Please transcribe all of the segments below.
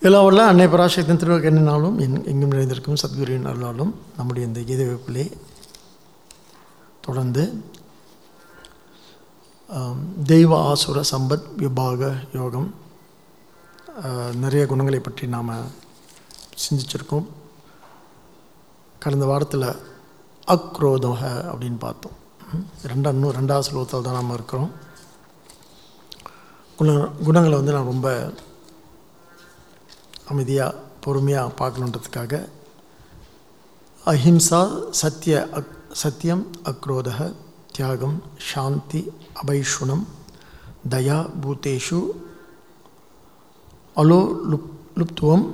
எல்லாவல்ல அன்னை பராசக்தின் திருவகனினாலும் எங் எங்கும் நிறைந்திருக்கும் சத்குருவின் அருளாலும் நம்முடைய இந்த கீத வகுப்பிலே தொடர்ந்து ஆம், தெய்வ ஆசுர சம்பத் விபாக யோகம் ஆ, நிறைய குணங்களை பற்றி நாம் சிந்திச்சிருக்கோம் கடந்த வாரத்தில் அக்ரோதக அப்படின்னு பார்த்தோம் ம், ரெண்டாம் இன்னும் ரெண்டாவது ஸ்லோகத்தில் தான் நாம் இருக்கிறோம் குண குணங்களை வந்து நான் ரொம்ப அமைதியாக பொறுமையாக பார்க்கணுன்றதுக்காக அஹிம்சா சத்திய அக் சத்தியம் அக்ரோதக தியாகம் சாந்தி அபைஷுணம் தயா பூதேஷு அலோ லுப் லுப்துவம்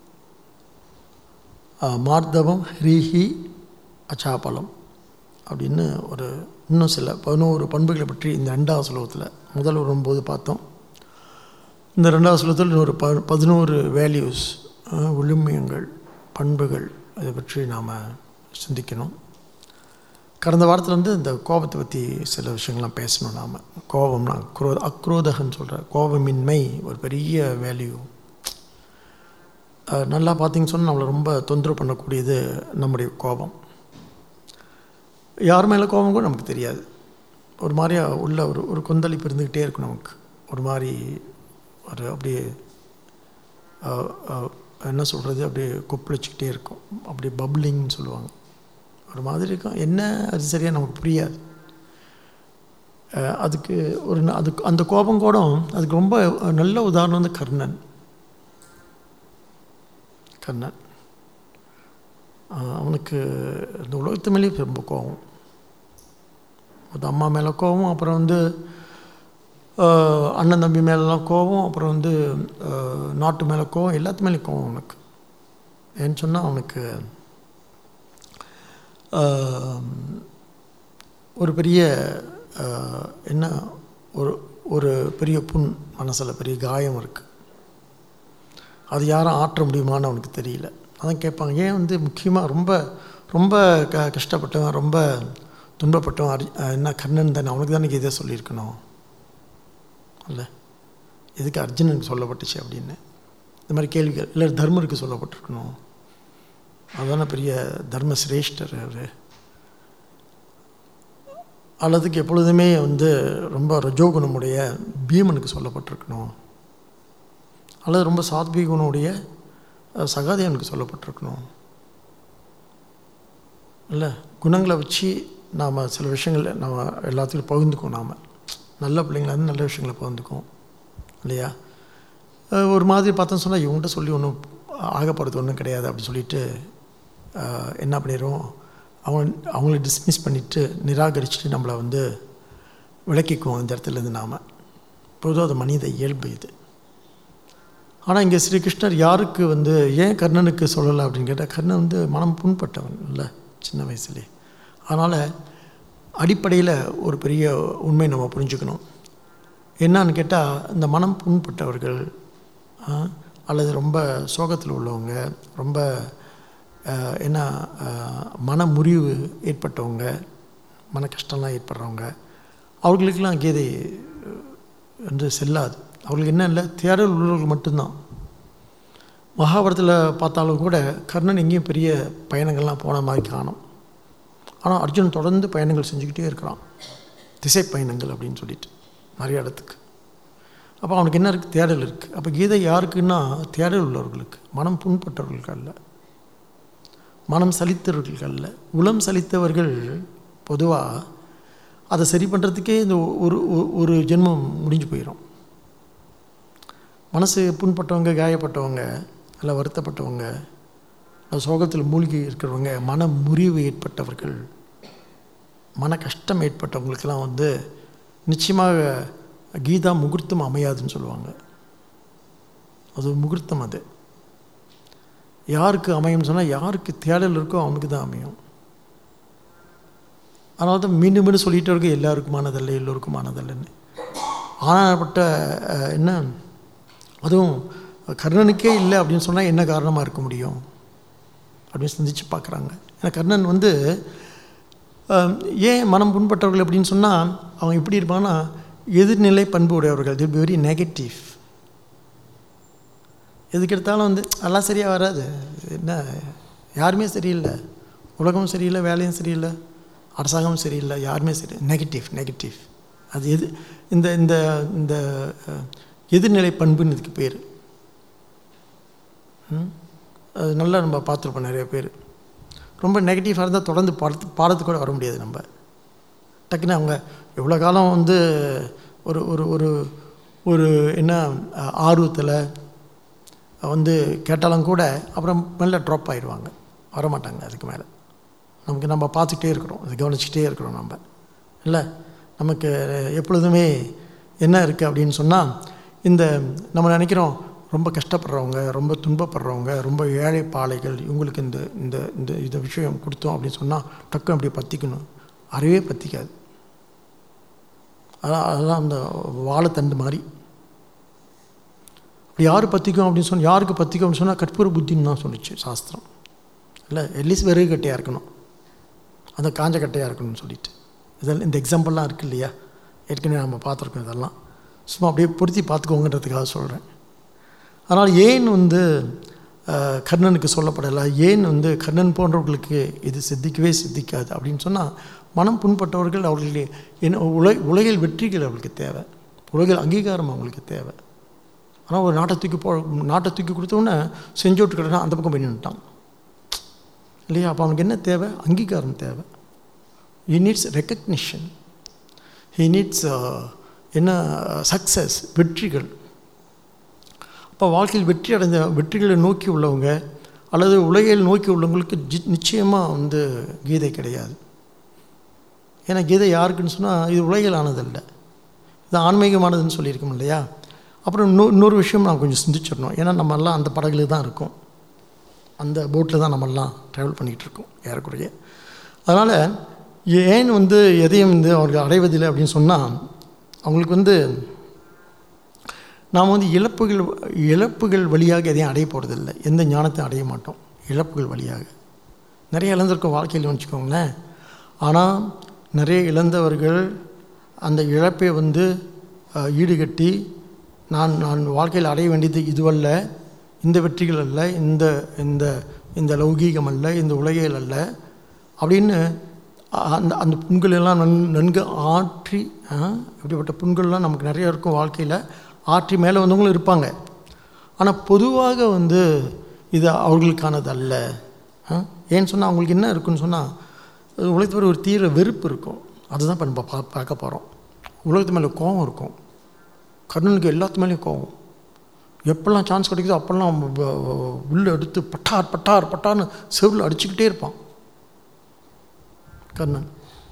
அஹ், மார்தவம் ஹ்ரீஹி அச்சாபலம் அப்படின்னு ஒரு இன்னும் சில பதினோரு பண்புகளை பற்றி இந்த ரெண்டாவது ஸ்லோகத்தில் முதல் வரும்போது பார்த்தோம் இந்த ரெண்டாவது ஸ்லோகத்தில் இன்னொரு ப பதினோரு வேல்யூஸ் விழுமியங்கள் பண்புகள் அதை பற்றி நாம் சிந்திக்கணும் கடந்த வாரத்தில் வந்து இந்த கோபத்தை பற்றி சில விஷயங்கள்லாம் பேசணும் நாம் கோபம்னா குரோ அக்ரோதகன்னு சொல்கிற கோபமின்மை ஒரு பெரிய வேல்யூ அஹ், நல்லா பார்த்தீங்கன்னு சொன்னால் நம்மளை ரொம்ப தொந்தரவு பண்ணக்கூடியது நம்முடைய கோபம் யார் மேலே கோபம் கூட நமக்கு தெரியாது ஒரு மாதிரியா உள்ள ஒரு ஒரு கொந்தளிப்பு இருந்துக்கிட்டே இருக்கும் நமக்கு ஒரு மாதிரி ஒரு அப்படியே அஹ், அஹ், என்ன சொல்கிறது அப்படியே கொப்பளிச்சிக்கிட்டே இருக்கும் அப்படியே பப்ளிங்னு சொல்லுவாங்க ஒரு மாதிரி இருக்கும் என்ன அது சரியாக நமக்கு புரியாது அஹ், அதுக்கு ஒரு ந- அதுக்கு அந்த கோபம் கூட அதுக்கு ரொம்ப நல்ல உதாரணம் வந்து கர்ணன் கர்ணன் அஹ், அவனுக்கு இந்த உலகத்து மேலேயும் ரொம்ப கோபம் அது அம்மா மேலே கோபம் அப்புறம் வந்து ஆஹ், அண்ணன் தம்பி மேலெலாம் கோபம் அப்புறம் வந்து ஆஹ், நாட்டு மேலே கோவம் எல்லாத்து மேலேயும் கோவம் அவனுக்கு ஏன்னு சொன்னால் அவனுக்கு ஆஹ், ஒரு பெரிய ஆஹ், என்ன ஒரு ஒரு பெரிய புண் மனசில் பெரிய காயம் இருக்குது அது யாரும் ஆற்ற முடியுமான்னு அவனுக்கு தெரியல அதான் கேட்பாங்க ஏன் வந்து முக்கியமாக ரொம்ப ரொம்ப க கஷ்டப்பட்டவன் ரொம்ப துன்பப்பட்டவன் அரி அஹ் என்ன கண்ணன் தானே அவனுக்கு தானே இதை சொல்லியிருக்கணும் இல்லை எதுக்கு அர்ஜுனனுக்கு சொல்லப்பட்டுச்சு அப்படின்னு இந்த மாதிரி கேள்விகள் இல்லை தர்மருக்கு சொல்லப்பட்டிருக்கணும் அதுதானே பெரிய தர்ம சிரேஷ்டர் அவர் அல்லதுக்கு எப்பொழுதுமே வந்து ரொம்ப ரஜோகுணமுடைய பீமனுக்கு சொல்லப்பட்டிருக்கணும் அல்லது ரொம்ப சாத்வீக குணமுடைய அஹ், சகாதேவனுக்கு சொல்லப்பட்டிருக்கணும் இல்லை குணங்களை வச்சு நாம் சில விஷயங்கள் நம்ம எல்லாத்துக்கும் பகிர்ந்துக்குவோம் நாம் நல்ல பிள்ளைங்களா இருந்து நல்ல விஷயங்களை பகிர்ந்துக்குவோம் இல்லையா அஹ், ஒரு மாதிரி பார்த்தோன்னு சொன்னால் இவங்ககிட்ட சொல்லி ஒன்றும் ஆகப்படுறது ஒன்றும் கிடையாது அப்படி சொல்லிட்டு அஹ், என்ன பண்ணிடுவோம் அவங்க அவங்கள டிஸ்மிஸ் பண்ணிவிட்டு நிராகரிச்சுட்டு நம்மளை வந்து விளக்கிக்குவோம் இந்த இடத்துலேருந்து நாம் பொதுவாக அது மனித இயல்பு இது ஆனால் இங்கே ஸ்ரீகிருஷ்ணர் யாருக்கு வந்து ஏன் கர்ணனுக்கு சொல்லலை அப்படின்னு கேட்டால் கர்ணன் வந்து மனம் புண்பட்டவன் இல்லை சின்ன வயசுலே அதனால் அடிப்படையில் ஒரு பெரிய உண்மை நம்ம புரிஞ்சுக்கணும் என்னன்னு கேட்டால் இந்த மனம் புண்பட்டவர்கள் ஆ, அல்லது ரொம்ப சோகத்தில் உள்ளவங்க ரொம்ப ஆ, என்ன ஆ, மன முறிவு ஏற்பட்டவங்க மன கஷ்டம்லாம் ஏற்படுறவங்க அவர்களுக்கெல்லாம் கீதை வந்து செல்லாது அவர்களுக்கு என்ன இல்லை தேடல் உள்ளவர்கள் மட்டும்தான் மகாபாரத்தில் பார்த்தாலும் கூட கர்ணன் எங்கேயும் பெரிய பயணங்கள்லாம் போன மாதிரி காணும் ஆனால் அர்ஜுன் தொடர்ந்து பயணங்கள் செஞ்சுக்கிட்டே இருக்கிறான் திசை பயணங்கள் அப்படின்னு சொல்லிட்டு நிறைய இடத்துக்கு அப்போ அவனுக்கு என்ன இருக்குது தேடல் இருக்குது அப்போ கீதை யாருக்குன்னா தேடல் உள்ளவர்களுக்கு மனம் புண்பட்டவர்களுக்கு அல்ல மனம் சலித்தவர்களுக்கு அல்ல உளம் சலித்தவர்கள் பொதுவாக அதை சரி பண்ணுறதுக்கே இந்த ஒரு ஒரு- ஒரு ஜென்மம் முடிஞ்சு போயிடும் மனசு புண்பட்டவங்க காயப்பட்டவங்க இல்லை வருத்தப்பட்டவங்க இல்லை சோகத்தில் மூழ்கி இருக்கிறவங்க மன முறிவு ஏற்பட்டவர்கள் மன கஷ்டம் ஏற்பட்டவங்களுக்கெல்லாம் வந்து நிச்சயமாக கீதா முகூர்த்தம் அமையாதுன்னு சொல்லுவாங்க அது ஒரு முகூர்த்தம் அது யாருக்கு அமையும்னு சொன்னால் யாருக்கு தேடல் இருக்கோ அவனுக்கு தான் அமையும் அதனால தான் மீண்டும் மீண்டும் சொல்லிகிட்டே இருக்கு எல்லாருக்குமானதல்ல எல்லோருக்குமானதல்லன்னு ஆனாப்பட்ட அஹ், என்ன அதுவும் கர்ணனுக்கே இல்லை அப்படின்னு சொன்னால் என்ன காரணமாக இருக்க முடியும் அப்படின்னு சிந்திச்சு பார்க்குறாங்க ஏன்னா கர்ணன் வந்து அஹ், ஏன் மனம் புண்பட்டவர்கள் அப்படின்னு சொன்னால் அவங்க எப்படி இருப்பாங்கன்னா எதிர்நிலை பண்பு உடையவர்கள் தி வெரி நெகட்டிவ் எதுக்கு எடுத்தாலும் வந்து எல்லாம் சரியாக வராது என்ன யாருமே சரியில்லை உலகமும் சரியில்லை வேலையும் சரியில்லை அரசாங்கமும் சரியில்லை யாருமே சரி நெகட்டிவ் நெகட்டிவ் அது எது இந்த இந்த இந்த அஹ், எதிர்நிலை பண்புன்னு இதுக்கு பேர் அது நல்லா நம்ம பார்த்துருப்போம் நிறைய பேர் ரொம்ப நெகட்டிவாக இருந்தால் தொடர்ந்து பாடத்து பாடத்துக்கு கூட வர முடியாது நம்ம டக்குன்னு அவங்க எவ்வளோ காலம் வந்து ஒரு ஒரு ஒரு ஒரு என்ன ஆர்வத்தில் வந்து கேட்டாலும் கூட அப்புறம் மெல்ல ட்ராப் ஆயிடுவாங்க வரமாட்டாங்க அதுக்கு மேலே நமக்கு நம்ம பார்த்துக்கிட்டே இருக்கிறோம் அதை கவனிச்சுட்டே இருக்கிறோம் நம்ம இல்லை நமக்கு எப்பொழுதுமே என்ன இருக்குது அப்படின்னு சொன்னால் இந்த நம்ம நினைக்கிறோம் ரொம்ப கஷ்டப்படுறவங்க ரொம்ப துன்பப்படுறவங்க ரொம்ப ஏழை பாலைகள் இவங்களுக்கு இந்த இந்த இந்த இந்த விஷயம் கொடுத்தோம் அப்படின்னு சொன்னால் டக்கு அப்படி பற்றிக்கணும் அறவே பற்றிக்காது அதான் அதெல்லாம் அந்த வாழைத்தண்டு மாதிரி அப்படி யார் பற்றிக்கும் அப்படின்னு சொன்னால் யாருக்கு பற்றிக்கும் அப்படின்னு சொன்னால் கற்பூர புத்தின்னு தான் சொல்லிச்சு சாஸ்திரம் இல்லை அட்லீஸ்ட் வெறுகு கட்டையாக இருக்கணும் அந்த காஞ்ச கட்டையாக இருக்கணும்னு சொல்லிட்டு இதெல்லாம் இந்த எக்ஸாம்பிள்லாம் இருக்குது இல்லையா ஏற்கனவே நம்ம பார்த்துருக்கோம் இதெல்லாம் சும்மா அப்படியே பொருத்தி பார்த்துக்கோங்கன்றதுக்காக சொல்கிறேன் அதனால் ஏன் வந்து அஹ், கர்ணனுக்கு சொல்லப்படலை ஏன் வந்து கர்ணன் போன்றவர்களுக்கு இது சித்திக்கவே சித்திக்காது அப்படின்னு சொன்னால் மனம் புண்பட்டவர்கள் அவர்களுக்கு என்ன உலக உலகில் வெற்றிகள் அவர்களுக்கு தேவை உலகில் அங்கீகாரம் அவங்களுக்கு தேவை ஆனால் ஒரு நாட்டை தூக்கி போ நாட்டை தூக்கி கொடுத்தோன்னே செஞ்சோட்டு கிடனா அந்த பக்கம் போய் நின்றுட்டான் இல்லையா அப்போ அவனுக்கு என்ன தேவை அங்கீகாரம் தேவை he needs recognition he needs என்ன சக்ஸஸ் வெற்றிகள் அப்போ வாழ்க்கையில் வெற்றி அடைஞ்ச வெற்றிகளை நோக்கி உள்ளவங்க அல்லது உலகில் நோக்கி உள்ளவங்களுக்கு ஜி நிச்சயமாக வந்து கீதை கிடையாது ஏன்னா கீதை யாருக்குன்னு சொன்னால் இது உலகிலானதல்ல இது ஆன்மீகமானதுன்னு சொல்லியிருக்கோம் இல்லையா அப்புறம் இன்னொரு இன்னொரு விஷயம் நான் கொஞ்சம் சிந்திச்சிடணும் ஏன்னா நம்ம எல்லாம் அந்த படகுல தான் இருக்கோம் அந்த போட்டில் தான் நம்மெல்லாம் ட்ராவல் பண்ணிகிட்டு இருக்கோம் ஏறக்குறைய அதனால் ஏன் வந்து எதையும் வந்து அவர்கள் அடைவதில்லை அப்படின்னு சொன்னால் அவங்களுக்கு வந்து நாம் வந்து இழப்புகள் இழப்புகள் வழியாக எதையும் அடைய போகிறதில்ல எந்த ஞானத்தையும் அடைய மாட்டோம் இழப்புகள் வழியாக நிறைய இழந்திருக்கோம் வாழ்க்கையில் வச்சுக்கோங்களேன் ஆனால் நிறைய இழந்தவர்கள் அந்த இழப்பை வந்து அஹ், ஈடுகட்டி நான் நான் வாழ்க்கையில் அடைய வேண்டியது இதுவல்ல இந்த வெற்றிகள் அல்ல இந்த இந்த இந்த லௌகீகம் அல்ல இந்த உலகியல் அல்ல அப்படின்னு அ- அந்த அந்த புண்கள் எல்லாம் நன் நன்கு ஆற்றி ஆ, இப்படிப்பட்ட புண்கள்லாம் நமக்கு நிறைய இருக்கும் வாழ்க்கையில் ஆற்றி மேலே வந்தவங்களும் இருப்பாங்க ஆனால் பொதுவாக வந்து இது அவர்களுக்கானது அல்ல ஆ? ஏன்னு சொன்னால் அவங்களுக்கு என்ன இருக்குன்னு சொன்னால் உலகத்து மேலே ஒரு தீவிர வெறுப்பு இருக்கும் அதுதான் இப்போ நம்ம பா பார்க்க போகிறோம் உலகத்து மேலே கோபம் இருக்கும் கர்ணனுக்கு எல்லாத்து மேலேயும் கோபம் எப்பெல்லாம் சான்ஸ் கிடைக்குதோ அப்போல்லாம் வ- வ- உள்ள எடுத்து பட்டார் பட்டார் பட்டார்னு செவில் அடிச்சுக்கிட்டே இருப்பான் கர்ணன்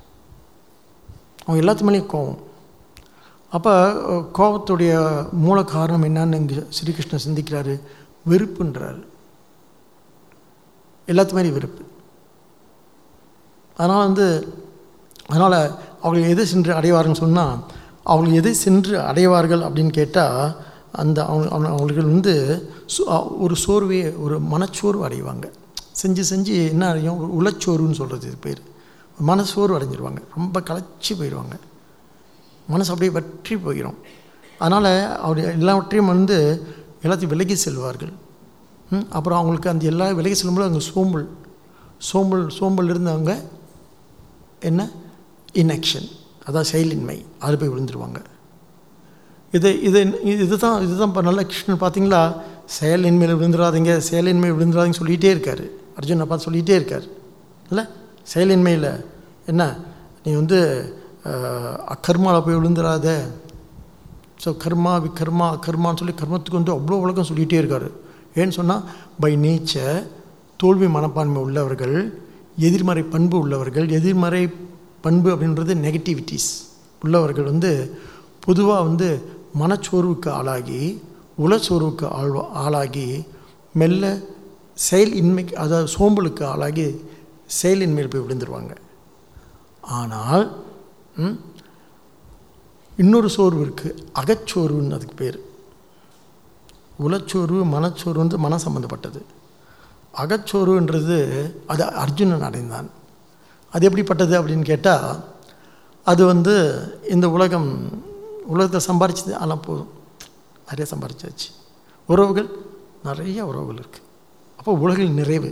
அவன் எல்லாத்து மேலேயும் கோபம் அப்போ கோபத்துடைய மூல காரணம் என்னன்னு இங்கே ஸ்ரீகிருஷ்ணன் சிந்திக்கிறாரு வெறுப்புன்றாரு எல்லாத்து மாதிரி வெறுப்பு அதனால் வந்து அதனால் அவர்கள் எதை சென்று அடைவார்கள்னு சொன்னால் அவர்கள் எதை சென்று அடைவார்கள் அப்படின்னு கேட்டால் அந்த அவங்க அவங்க- அவர்கள் வந்து சோ- ஒரு சோர்வே ஒரு மனச்சோர்வு அடைவாங்க செஞ்சு செஞ்சு என்ன அடையும் ஒரு உளச்சோர்வுன்னு சொல்கிறது இது பேர் மனசோர்வு அடைஞ்சிருவாங்க ரொம்ப களைச்சி போயிடுவாங்க மனசு அப்படியே வற்றி போயிடும் அதனால் அவர் எல்லாவற்றையும் வந்து எல்லாத்தையும் விலகி செல்வார்கள் ம், அப்புறம் அவங்களுக்கு அந்த எல்லா விலகி செல்லும்போது அங்கே சோம்பல் சோம்பல் சோம்பல் இருந்தவங்க என்ன இன்ஆக்ஷன் அதான் செயலின்மை அது போய் விழுந்துருவாங்க இது இது இதுதான் இதுதான் இப்போ நல்லா கிருஷ்ணன் பார்த்தீங்களா செயலின்மையில் விழுந்துடாதீங்க செயலின்மை விழுந்துடாதீங்கன்னு சொல்லிகிட்டே இருக்காரு அர்ஜுனை பார்த்து சொல்லிகிட்டே இருக்கார் இல்லை செயலின்மையில் என்ன நீ வந்து அக்கர்மாவில் போய் விழுந்துடாத ஸோ கர்மா விகர்மா அகர்மான்னு சொல்லி கர்மத்துக்கு வந்து அவ்வளோ உலகம் சொல்லிகிட்டே இருக்காரு ஏன்னு சொன்னால் பை நேச்சர் தோல்வி மனப்பான்மை உள்ளவர்கள் எதிர்மறை பண்பு உள்ளவர்கள் எதிர்மறை பண்பு அப்படின்றது நெகட்டிவிட்டிஸ் உள்ளவர்கள் வந்து பொதுவாக வந்து மனச்சோர்வுக்கு ஆளாகி உளச்சோர்வுக்கு ஆள் ஆளாகி மெல்ல செயல் இன்மைக்கு அதாவது சோம்பலுக்கு ஆளாகி செயலின்மையில் போய் விழுந்துருவாங்க ஆனால் ம், இன்னொரு சோர்வு இருக்குது அகச்சோர்வுன்னு அதுக்கு பேர் உளச்சோர்வு மனச்சோர்வு வந்து மன சம்பந்தப்பட்டது அகச்சோர்வுன்றது அது அர்ஜுனன் அடைந்தான் அது எப்படிப்பட்டது அப்படின்னு கேட்டால் அது வந்து இந்த உலகம் உலகத்தை சம்பாரிச்சது ஆனால் போதும் நிறைய சம்பாரிச்சாச்சு உறவுகள் நிறைய உறவுகள் இருக்குது அப்போ உலகில் நிறைவு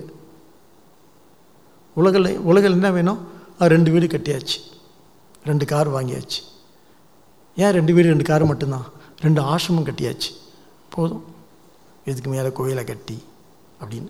உலகில் உலகில் என்ன வேணும் அது ரெண்டு வீடு கட்டியாச்சு ரெண்டு கார் வாங்கியாச்சு ஏன் ரெண்டு வீடு ரெண்டு கார் மட்டும்தான் ரெண்டு ஆசிரமம் கட்டியாச்சு போதும் இதுக்கு மேலே கோயிலை கட்டி அப்படின்னு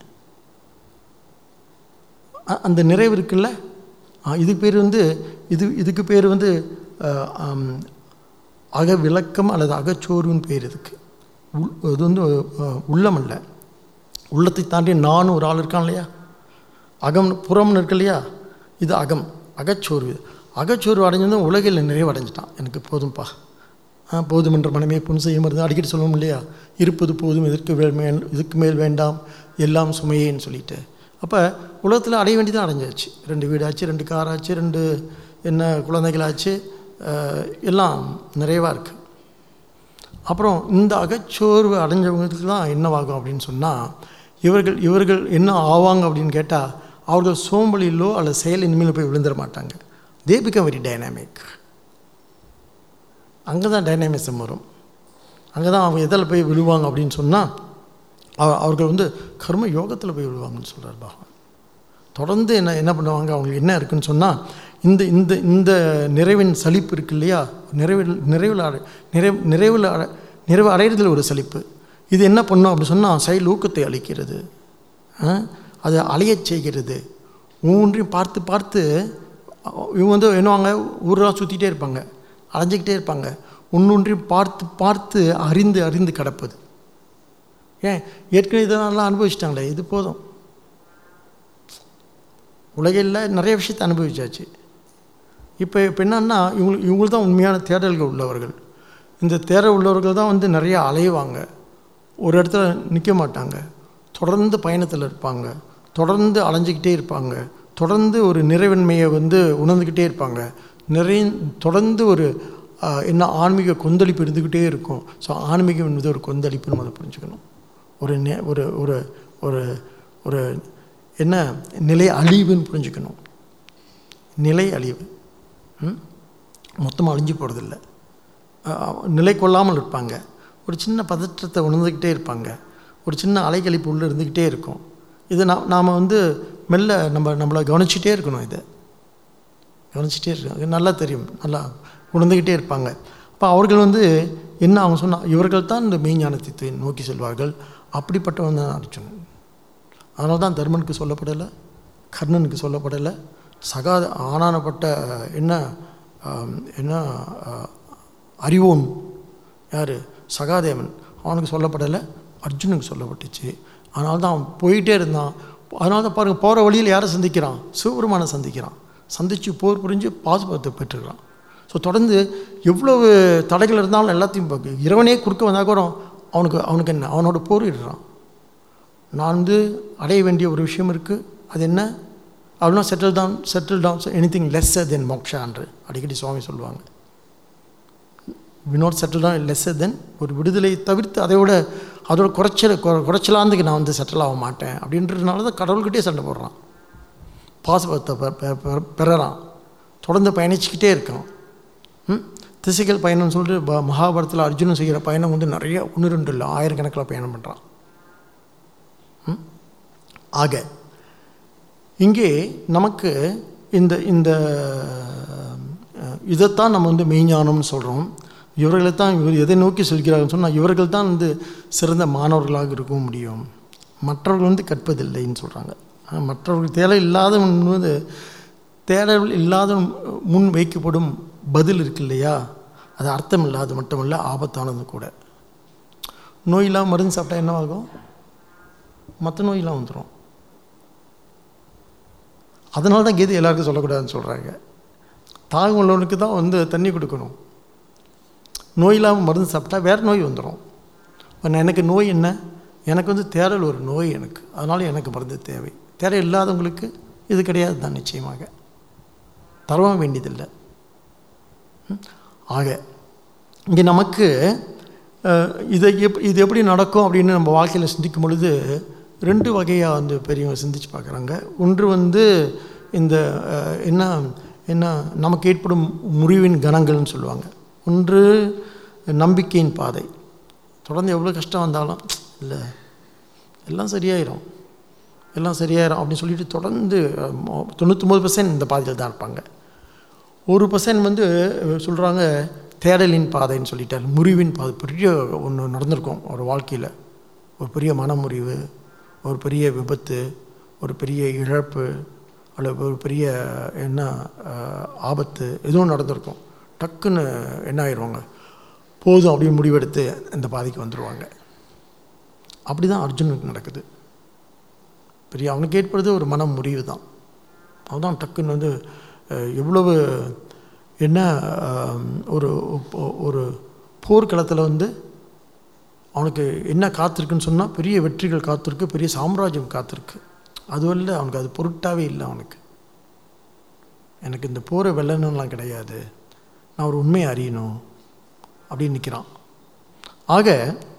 அ- அந்த நிறைவு இருக்குல்ல ஆ, இதுக்கு பேர் வந்து இது இதுக்கு பேர் வந்து அஹ், ஆம், அக விளக்கம் அல்லது அகச்சோர்வுன்னு பேர் இதுக்கு உள் இது வந்து அஹ், உள்ளம் அல்ல உள்ளத்தை தாண்டி நானும் ஒரு ஆள் இருக்கான் இல்லையா அகம் புறம்னு இருக்கு இல்லையா இது அகம் அகச்சோர்வு அகச்சோர்வு அடைஞ்சதும் உலகில் நிறைவடைஞ்சிட்டான் எனக்கு போதும்பா ஆ போதும் என்ற மனமே புன் செய்ய மருந்து அடிக்கடி சொல்லுவோம் இல்லையா இருப்பது போதும் இதற்கு வே- மேல் இதுக்கு மேல் வேண்டாம் எல்லாம் சுமையேன்னு சொல்லிட்டு அப்போ உலகத்தில் அடைய வேண்டியதான் அடைஞ்சாச்சு ரெண்டு வீடாச்சு ரெண்டு காராச்சு ரெண்டு என்ன குழந்தைகளாச்சு அஹ், எல்லாம் நிறைவாக இருக்குது அப்புறம் இந்த அகச்சோர்வு அடைஞ்சவங்களுக்கு தான் என்னவாகும் அப்படின்னு சொன்னால் இவர்கள் இவர்கள் என்ன ஆவாங்க அப்படின்னு கேட்டால் அவர்கள் சோம்பலிலோ அல்லது செயல் இனிமேல் போய் விழுந்துட மாட்டாங்க தே பிகம் வெரி டைனாமிக் அங்கே தான் டைனாமிசம் வரும் அங்கே தான் அவங்க எதில் போய் விழுவாங்க அப்படின்னு சொன்னால் அவர்கள் வந்து கர்ம யோகத்தில் போய் விழுவாங்கன்னு சொல்கிறார் பகவான் தொடர்ந்து என்ன என்ன பண்ணுவாங்க அவங்களுக்கு என்ன இருக்குன்னு சொன்னால் இந்த இந்த இந்த நிறைவின் சலிப்பு இருக்கு இல்லையா நிறைவில் நிறைவில் அடை நிறைவு நிறைவில் அடை நிறைவு அடையிறதுல ஒரு சலிப்பு இது என்ன பண்ணும் அப்படின்னு சொன்னால் செயல் ஊக்கத்தை அளிக்கிறது ஆ? அதை அலையச் செய்கிறது ஒவ்வொன்றையும் பார்த்து பார்த்து அ- இவங்க வந்து என்னவாங்க ஊரெலாம் சுற்றிட்டே இருப்பாங்க அலைஞ்சிக்கிட்டே இருப்பாங்க ஒன்றொன்றையும் பார்த்து பார்த்து அறிந்து அறிந்து கிடப்பது ஏன் ஏற்கனவே இதெல்லாம் அனுபவிச்சிட்டாங்களே இது போதும் உலகில் நிறைய விஷயத்தை அனுபவிச்சாச்சு இப்போ இப்போ என்னன்னா இவங்களுக்கு இவங்களுக்கு தான் உண்மையான தேடல்கள் உள்ளவர்கள் இந்த தேடல் உள்ளவர்கள் தான் வந்து நிறைய அலைவாங்க ஒரு இடத்துல நிற்க மாட்டாங்க தொடர்ந்து பயணத்தில் இருப்பாங்க தொடர்ந்து அலைஞ்சிக்கிட்டே இருப்பாங்க தொடர்ந்து ஒரு நிறைவின்மையை வந்து உணர்ந்துக்கிட்டே இருப்பாங்க நிறைய தொடர்ந்து ஒரு ஆஹ், என்ன ஆன்மீக கொந்தளிப்பு இருந்துக்கிட்டே இருக்கும் ஸோ ஆன்மீகம் என்பது ஒரு கொந்தளிப்புன்னு நம்ம புரிஞ்சுக்கணும் ஒரு நெ- ஒரு ஒரு ஒரு ஒரு என்ன நிலை அழிவுன்னு புரிஞ்சுக்கணும் நிலை அழிவு ம்? மொத்தமாக அழிஞ்சு போகிறதில்ல நிலை கொள்ளாமல் இருப்பாங்க ஒரு சின்ன பதற்றத்தை உணர்ந்துக்கிட்டே இருப்பாங்க ஒரு சின்ன அலைக்கழிப்பு உள்ளே இருந்துக்கிட்டே இருக்கும் இது நான் நாம் வந்து மெல்ல நம்ம நம்மளை கவனிச்சிட்டே இருக்கணும் இதை கவனிச்சிட்டே இருக்கணும் இது நல்லா தெரியும் நல்லா உணர்ந்துக்கிட்டே இருப்பாங்க அப்போ அவர்கள் வந்து என்ன அவங்க சொன்னா இவர்கள் தான் இந்த மெய்ஞானத்தை நோக்கி செல்வார்கள் அப்படிப்பட்டவன் தான் அர்ஜுனன் அதனால தான் தர்மனுக்கு சொல்லப்படலை கர்ணனுக்கு சொல்லப்படலை சகா ஆனானப்பட்ட என்ன ஆம், என்ன ஆ, அறிவோன் யார் சகாதேவன் அவனுக்கு சொல்லப்படலை அர்ஜுனுக்கு சொல்லப்பட்டுச்சு அதனால தான் அவன் போயிட்டே இருந்தான் அதனால தான் பாருங்கள் போகிற வழியில் யாரை சந்திக்கிறான் சிவபெருமானை சந்திக்கிறான் சந்தித்து போர் புரிஞ்சு பாசுபத்தை பெற்றுக்கிறான் ஸோ தொடர்ந்து எவ்வளவு தடைகள் இருந்தாலும் எல்லாத்தையும் பார்க்க இறைவனே குறுக்க வந்தால் கூட அவனுக்கு அவனுக்கு என்ன அவனோட போரிடுறான் நான் வந்து அடைய வேண்டிய ஒரு விஷயம் இருக்குது அது என்ன அப்படின்னா settle down settle down anything lesser than மோக்ஷான்று அடிக்கடி சுவாமி சொல்லுவாங்க வினோட் செட்டில் டவுன் லெஸ்ஸர் தென் ஒரு விடுதலை தவிர்த்து அதை விட அதோட குறைச்சல் குறை- குறைச்சலாந்துக்கு நான் வந்து செட்டில் ஆக மாட்டேன் அப்படின்றதுனால தான் கடவுள்கிட்டே சண்டை போடுறான் பாசுபத்தை பெ- பெ- பெ- பெறறான் தொடர்ந்து பயணிச்சுக்கிட்டே இருக்கான் ம்? திசைகள் பயணம்னு சொல்லிட்டு ப- மகாபாரதத்தில் அர்ஜுனன் செய்கிற பயணம் வந்து நிறைய ஒன்று ரெண்டு இல்லை ஆயிரக்கணக்கில் பயணம் பண்ணுறான் ஆக இங்கே நமக்கு இந்த இந்த அஹ், இதைத்தான் நம்ம வந்து மெய்ஞானம்னு சொல்கிறோம் இவர்களை தான் இவர் எதை நோக்கி செல்கிறார்கள் சொன்னால் இவர்கள் தான் வந்து சிறந்த மாணவர்களாக இருக்க முடியும் மற்றவர்கள் வந்து கற்பதில்லைன்னு சொல்கிறாங்க மற்றவர்கள் தேவை இல்லாத வந்து தேடல் இல்லாத முன் வைக்கப்படும் பதில் இருக்கு இல்லையா அது அர்த்தம் இல்லாத மட்டுமல்ல ஆபத்தானது கூட நோய் இல்லாமல் மருந்து சாப்பிட்டா என்ன ஆகும் மற்ற நோயெல்லாம் வந்துடும் அதனால தான் கீதை எல்லாருக்கும் சொல்லக்கூடாதுன்னு சொல்கிறாங்க தாகம் உள்ளவனுக்கு தான் வந்து தண்ணி கொடுக்கணும் நோய் இல்லாமல் மருந்து சாப்பிட்டா வேறு நோய் வந்துடும் இப்போ நான் எனக்கு நோய் என்ன எனக்கு வந்து தேடல் ஒரு நோய் எனக்கு அதனால் எனக்கு மருந்து தேவை தேவை இல்லாதவங்களுக்கு இது கிடையாது தான் நிச்சயமாக தரவும் வேண்டியதில்லை ம்? ஆக இங்கே நமக்கு அஹ், இதை எப் இது எப்படி நடக்கும் அப்படின்னு நம்ம வாழ்க்கையில் சிந்திக்கும் பொழுது ரெண்டு வகையாக வந்து பெரியவங்க சிந்திச்சு பார்க்குறாங்க ஒன்று வந்து இந்த அஹ், என்ன என்ன நமக்கு ஏற்படும் முறிவின் கணங்கள்னு சொல்லுவாங்க ஒன்று நம்பிக்கையின் பாதை தொடர்ந்து எவ்வளோ கஷ்டம் வந்தாலும் இல்லை எல்லாம் சரியாயிரும் எல்லாம் சரியாயிரும் அப்படின்னு சொல்லிட்டு தொடர்ந்து தொண்ணூற்றொம்பது பர்சன்ட் இந்த பாதையில் தான் இருப்பாங்க ஒரு பர்சன்ட் வந்து சொல்கிறாங்க தேடலின் பாதைன்னு சொல்லிட்டார் முறிவின் பாதை பெரிய ஒன்று நடந்திருக்கும் ஒரு வாழ்க்கையில் ஒரு பெரிய மனமுறிவு ஒரு பெரிய விபத்து ஒரு பெரிய இழப்பு அல்லது ஒரு பெரிய என்ன அஹ், ஆபத்து எதுவும் நடந்திருக்கும் டக்குன்னு என்ன ஆயிடுவாங்க போதும் அப்படின்னு முடிவெடுத்து இந்த பாதைக்கு வந்துடுவாங்க அப்படி தான் அர்ஜுனுக்கு நடக்குது பெரிய அவனுக்கு ஏற்படுறது ஒரு மன முறிவு தான் அவன் டக்குன்னு வந்து அஹ், எவ்வளவு என்ன அஹ், ஒரு ஒரு போர்க்களத்தில் வந்து அவனுக்கு என்ன காத்திருக்குன்னு சொன்னால் பெரிய வெற்றிகள் காத்திருக்கு பெரிய சாம்ராஜ்யம் காத்திருக்கு அதுவும் இல்லை அவனுக்கு அது பொருட்டாவே இல்லை அவனுக்கு எனக்கு இந்த போரை வெல்லணும்லாம் கிடையாது நான் ஒரு உண்மையை அறியணும் அப்படின்னு நிற்கிறான் ஆக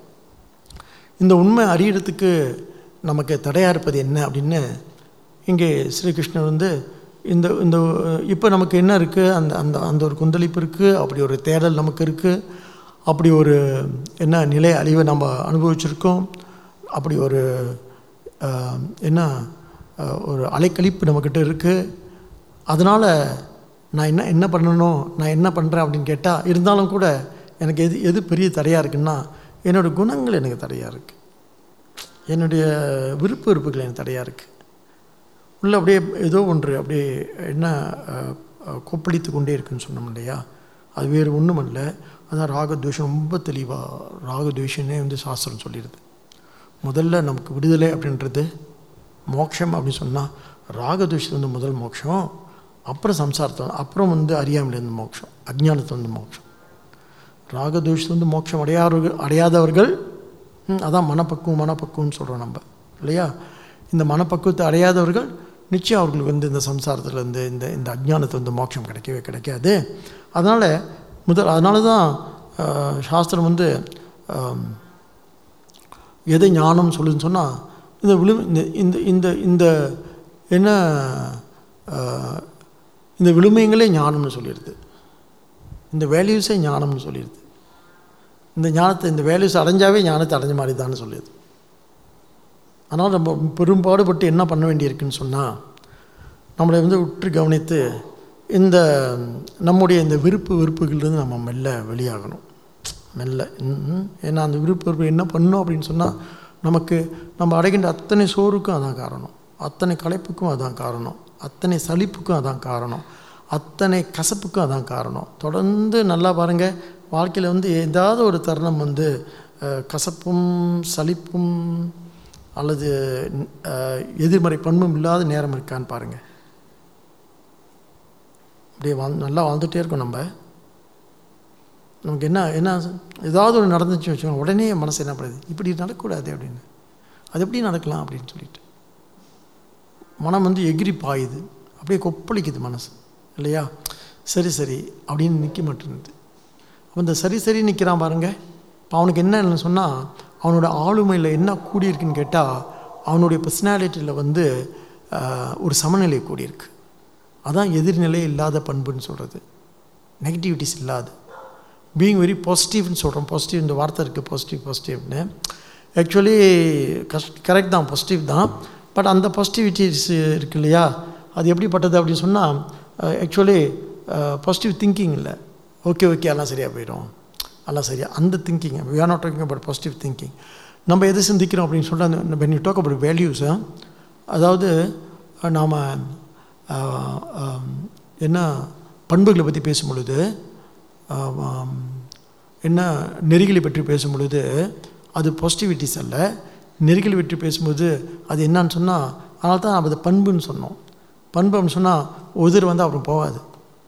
இந்த உண்மை அறியறதுக்கு நமக்கு தடையாக இருப்பது என்ன அப்படின்னு இங்கே ஸ்ரீகிருஷ்ணர் வந்து இந்த இந்த இப்போ நமக்கு என்ன இருக்குது அந்த அந்த அந்த ஒரு கொந்தளிப்பு இருக்குது அப்படி ஒரு தேடல் நமக்கு இருக்குது அப்படி ஒரு என்ன நிலை அழிவை நம்ம அனுபவிச்சிருக்கோம் அப்படி ஒரு ஆஹ், என்ன ஆஹ், ஒரு அலைக்கழிப்பு நம்மக்கிட்ட இருக்குது அதனால் நான் என்ன என்ன பண்ணணும் நான் என்ன பண்ணுறேன் அப்படின்னு கேட்டால் இருந்தாலும் கூட எனக்கு எது எது பெரிய தடையாக இருக்குன்னா என்னோடய குணங்கள் எனக்கு தடையாக இருக்குது என்னுடைய விருப்ப வெறுப்புகள் எனக்கு தடையாக இருக்குது உள்ள அப்படியே ஏதோ ஒன்று அப்படியே என்ன அஹ், அஹ், கொப்பளித்து கொண்டே இருக்குன்னு சொன்னோம் இல்லையா அது வேறு ஒன்றும் இல்லை அதான் ராகத்வேஷம் ரொம்ப தெளிவாக ராகத்வேஷனே வந்து சாஸ்திரம் சொல்லிடுது முதல்ல நமக்கு விடுதலை அப்படின்றது மோட்சம் அப்படின்னு சொன்னால் ராகத்வேஷம் வந்து முதல் மோட்சம் அப்புறம் சம்சாரத்தை அப்புறம் வந்து அறியாமலேருந்து மோட்சம் அஜ்ஞானத்தை வந்து மோட்சம் ராகதோஷத்து வந்து மோட்சம் அடையாதவர்கள் அடையாதவர்கள் ம், அதான் மனப்பக்குவம் மனப்பக்குவம்னு சொல்கிறோம் நம்ம இல்லையா இந்த மனப்பக்குவத்தை அடையாதவர்கள் நிச்சயம் அவர்களுக்கு வந்து இந்த சம்சாரத்தில் இருந்து இந்த இந்த அஜ்ஞானத்தை வந்து மோட்சம் கிடைக்கவே கிடைக்காது அதனால் முதல் அதனால தான் ஆஹ், சாஸ்திரம் வந்து ஆம், எதை ஞானம் சொல்லுதுன்னு சொன்னால் இந்த விழு இந்த இந்த இந்த இந்த என்ன ஆஹ், இந்த விழுமையங்களே ஞானம்னு சொல்லிடுது இந்த வேல்யூஸே ஞானம்னு சொல்லிடுது இந்த ஞானத்தை இந்த வேல்யூஸ் அடைஞ்சாவே ஞானத்தை அடைஞ்ச மாதிரி தான் சொல்லிடுது ஆனால் நம்ம பெரும்பாடுபட்டு என்ன பண்ண வேண்டியிருக்குன்னு சொன்னால் நம்மளை வந்து உற்று கவனித்து இந்த நம்முடைய இந்த விருப்பு வெறுப்புகள்லேருந்து நம்ம மெல்ல வெளியாகணும் மெல்ல ம், ஏன்னா அந்த விருப்பு வெறுப்பு என்ன பண்ணணும் அப்படின்னு சொன்னால் நமக்கு நம்ம அடைகின்ற அத்தனை சோறுக்கும் அதான் காரணம் அத்தனை களைப்புக்கும் அதான் காரணம் அத்தனை சலிப்புக்கும் அதான் காரணம் அத்தனை கசப்புக்கும் அதான் காரணம் தொடர்ந்து நல்லா பாருங்கள் வாழ்க்கையில் வந்து ஏதாவது ஒரு தருணம் வந்து அஹ், கசப்பும் சலிப்பும் அல்லது அஹ், எதிர்மறை பண்பும் இல்லாத நேரம் இருக்கான்னு பாருங்கள் அப்படியே வாழ் நல்லா வாழ்ந்துகிட்டே இருக்கோம் நம்ம நமக்கு என்ன என்ன ஏதாவது ஒன்று நடந்துச்சு வச்சுக்கோங்க உடனே மனசு என்ன பண்ணுது இப்படி நடக்கக்கூடாது அப்படின்னு அது எப்படி நடக்கலாம் அப்படின்னு சொல்லிட்டு மனம் வந்து எகிரி பாயுது அப்படியே கொப்பளிக்குது மனசு இல்லையா சரி சரி அப்படின்னு நிற்க மாட்டேங்குது அப்போ இந்த சரி சரி நிற்கிறான் பாருங்க இப்போ அவனுக்கு என்ன சொன்னால் அவனோட ஆளுமையில் என்ன கூடியிருக்குன்னு கேட்டால் அவனுடைய பர்சனாலிட்டியில் வந்து ஆஹ், ஒரு சமநிலை கூடியிருக்கு அதான் எதிர்நிலை இல்லாத பண்புன்னு சொல்கிறது நெகட்டிவிட்டிஸ் இல்லாது பீயிங் வெரி பாசிட்டிவ்னு சொல்கிறோம் பாசிட்டிவ் இந்த வார்த்தை இருக்குது பாசிட்டிவ் பாசிட்டிவ்னு ஆக்சுவலி கஷ்ட கரெக்ட் தான் பாசிட்டிவ் தான் பட் அந்த பாசிட்டிவிட்டிஸ் இருக்கு இல்லையா அது எப்படிப்பட்டது அப்படின்னு சொன்னால் ஆக்சுவலி பாசிட்டிவ் திங்கிங் இல்லை ஓகே ஓகே எல்லாம் சரியாக போயிடும் எல்லாம் சரியா அந்த thinking we are not talking about positive thinking நம்ம எதை சிந்திக்கிறோம் அப்படின்னு சொன்னால் அந்த when you talk about values அதாவது நாம் என்ன பண்புகளை பற்றி பேசும் பொழுது ஆம், ஆம், என்ன நெறிகளை பற்றி பேசும் பொழுது அது பாசிட்டிவிட்டிஸ் அல்ல நெறிகளை பற்றி பேசும்போது அது என்னன்னு சொன்னால் அதனால தான் நம்ம அதை பண்புன்னு சொன்னோம் பண்பு அப்படின்னு சொன்னால் உதிர் வந்து அப்புறம் போகாது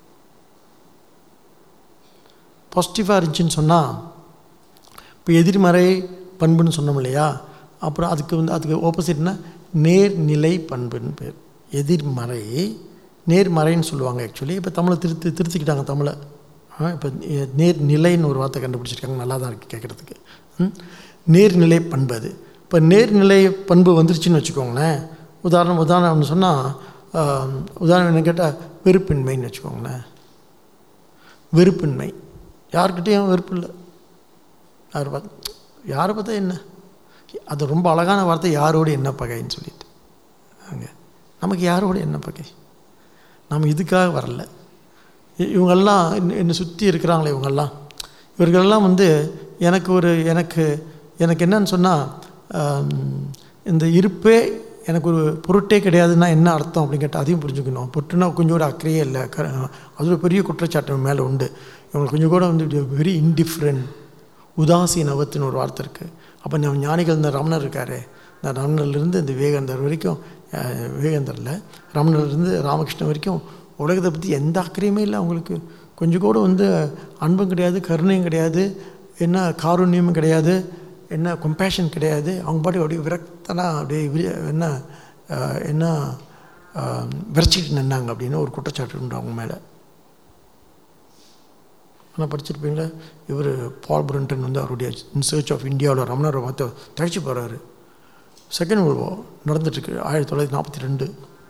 பாசிட்டிவாக இருந்துச்சுன்னு சொன்னால் இப்போ எதிர்மறை பண்புன்னு சொன்னோம் இல்லையா அப்புறம் அதுக்கு வந்து அதுக்கு ஆப்போசிட்னா நேர்நிலை பண்புன்னு பேர் எதிர்மறை நேர்மறைன்னு சொல்லுவாங்க ஆக்சுவலி இப்போ தமிழை திருத்தி திருத்திக்கிட்டாங்க தமிழை இப்போ நேர்நிலைன்னு ஒரு வார்த்தை கண்டுபிடிச்சிருக்காங்க நல்லா தான் இருக்குது கேட்குறதுக்கு ம்? நேர்நிலை பண்பு அது இப்போ நேர்நிலை பண்பு வந்துருச்சுன்னு வச்சுக்கோங்களேன் உதாரணம் உதாரணம்னு சொன்னால் உதாரணம் என்ன கேட்டால் வெறுப்பின்மைன்னு வச்சுக்கோங்களேன் வெறுப்பின்மை யார்கிட்டேயும் வெறுப்பு இல்லை யார் பார்த்து யாரை பார்த்தா என்ன அது ரொம்ப அழகான வார்த்தை யாரோடு என்ன பகைன்னு சொல்லிட்டு அங்க நமக்கு யாரோடு என்ன பகை நம்ம இதுக்காக வரல இ- இவங்கெல்லாம் என்ன- என்னை சுற்றி இருக்கிறாங்களே இவங்கெல்லாம் இவர்களெல்லாம் வந்து எனக்கு ஒரு எனக்கு எனக்கு என்னன்னு சொன்னால் இந்த இருப்பே எனக்கு ஒரு பொருட்டே கிடையாதுன்னா என்ன அர்த்தம் அப்படின்னு கேட்டால் அதையும் புரிஞ்சுக்கணும் பொட்டுனா கொஞ்சம் கூட அக்கறையே இல்லை க அது ஒரு பெரிய குற்றச்சாட்டு மேலே உண்டு இவங்களுக்கு கொஞ்சம் கூட வந்து வெரி இன்டிஃப்ரெண்ட் உதாசீனவத்துன்னு ஒரு வார்த்தை இருக்குது அப்போ நம்ம ஞானிகள் இந்த ரமணர் இருக்காரு இந்த ரமணர்லேருந்து இந்த விவேகானந்தர் வரைக்கும் அஹ், விவேகானந்தரில் ரமணர்லேருந்து ராமகிருஷ்ணன் வரைக்கும் உலகத்தை பற்றி எந்த அக்கறையுமே இல்லை அவங்களுக்கு கொஞ்சம் கூட வந்து அன்பும் கிடையாது கருணையும் கிடையாது என்ன காருண்யமும் கிடையாது என்ன கம்பேஷன் கிடையாது அவங்க பாட்டு அப்படியே விரக்தனா அப்படியே வி- என்ன அஹ், என்ன அஹ், விரைச்சிட்டு நின்னாங்க அப்படின்னு ஒரு குற்றச்சாட்டு உண்டு அவங்க மேலே ஆனால் படிச்சிருப்பீங்களா இவர் பால் பிரண்டன் வந்து அவருடைய இன் சர்ச் ஆஃப் இந்தியாவில் ரமணரை பார்த்து தழிச்சு போகிறாரு செகண்ட் வேர்ல்ட் வார் நடந்துட்டுருக்கு ஆயிரத்தி தொள்ளாயிரத்தி நாற்பத்தி ரெண்டு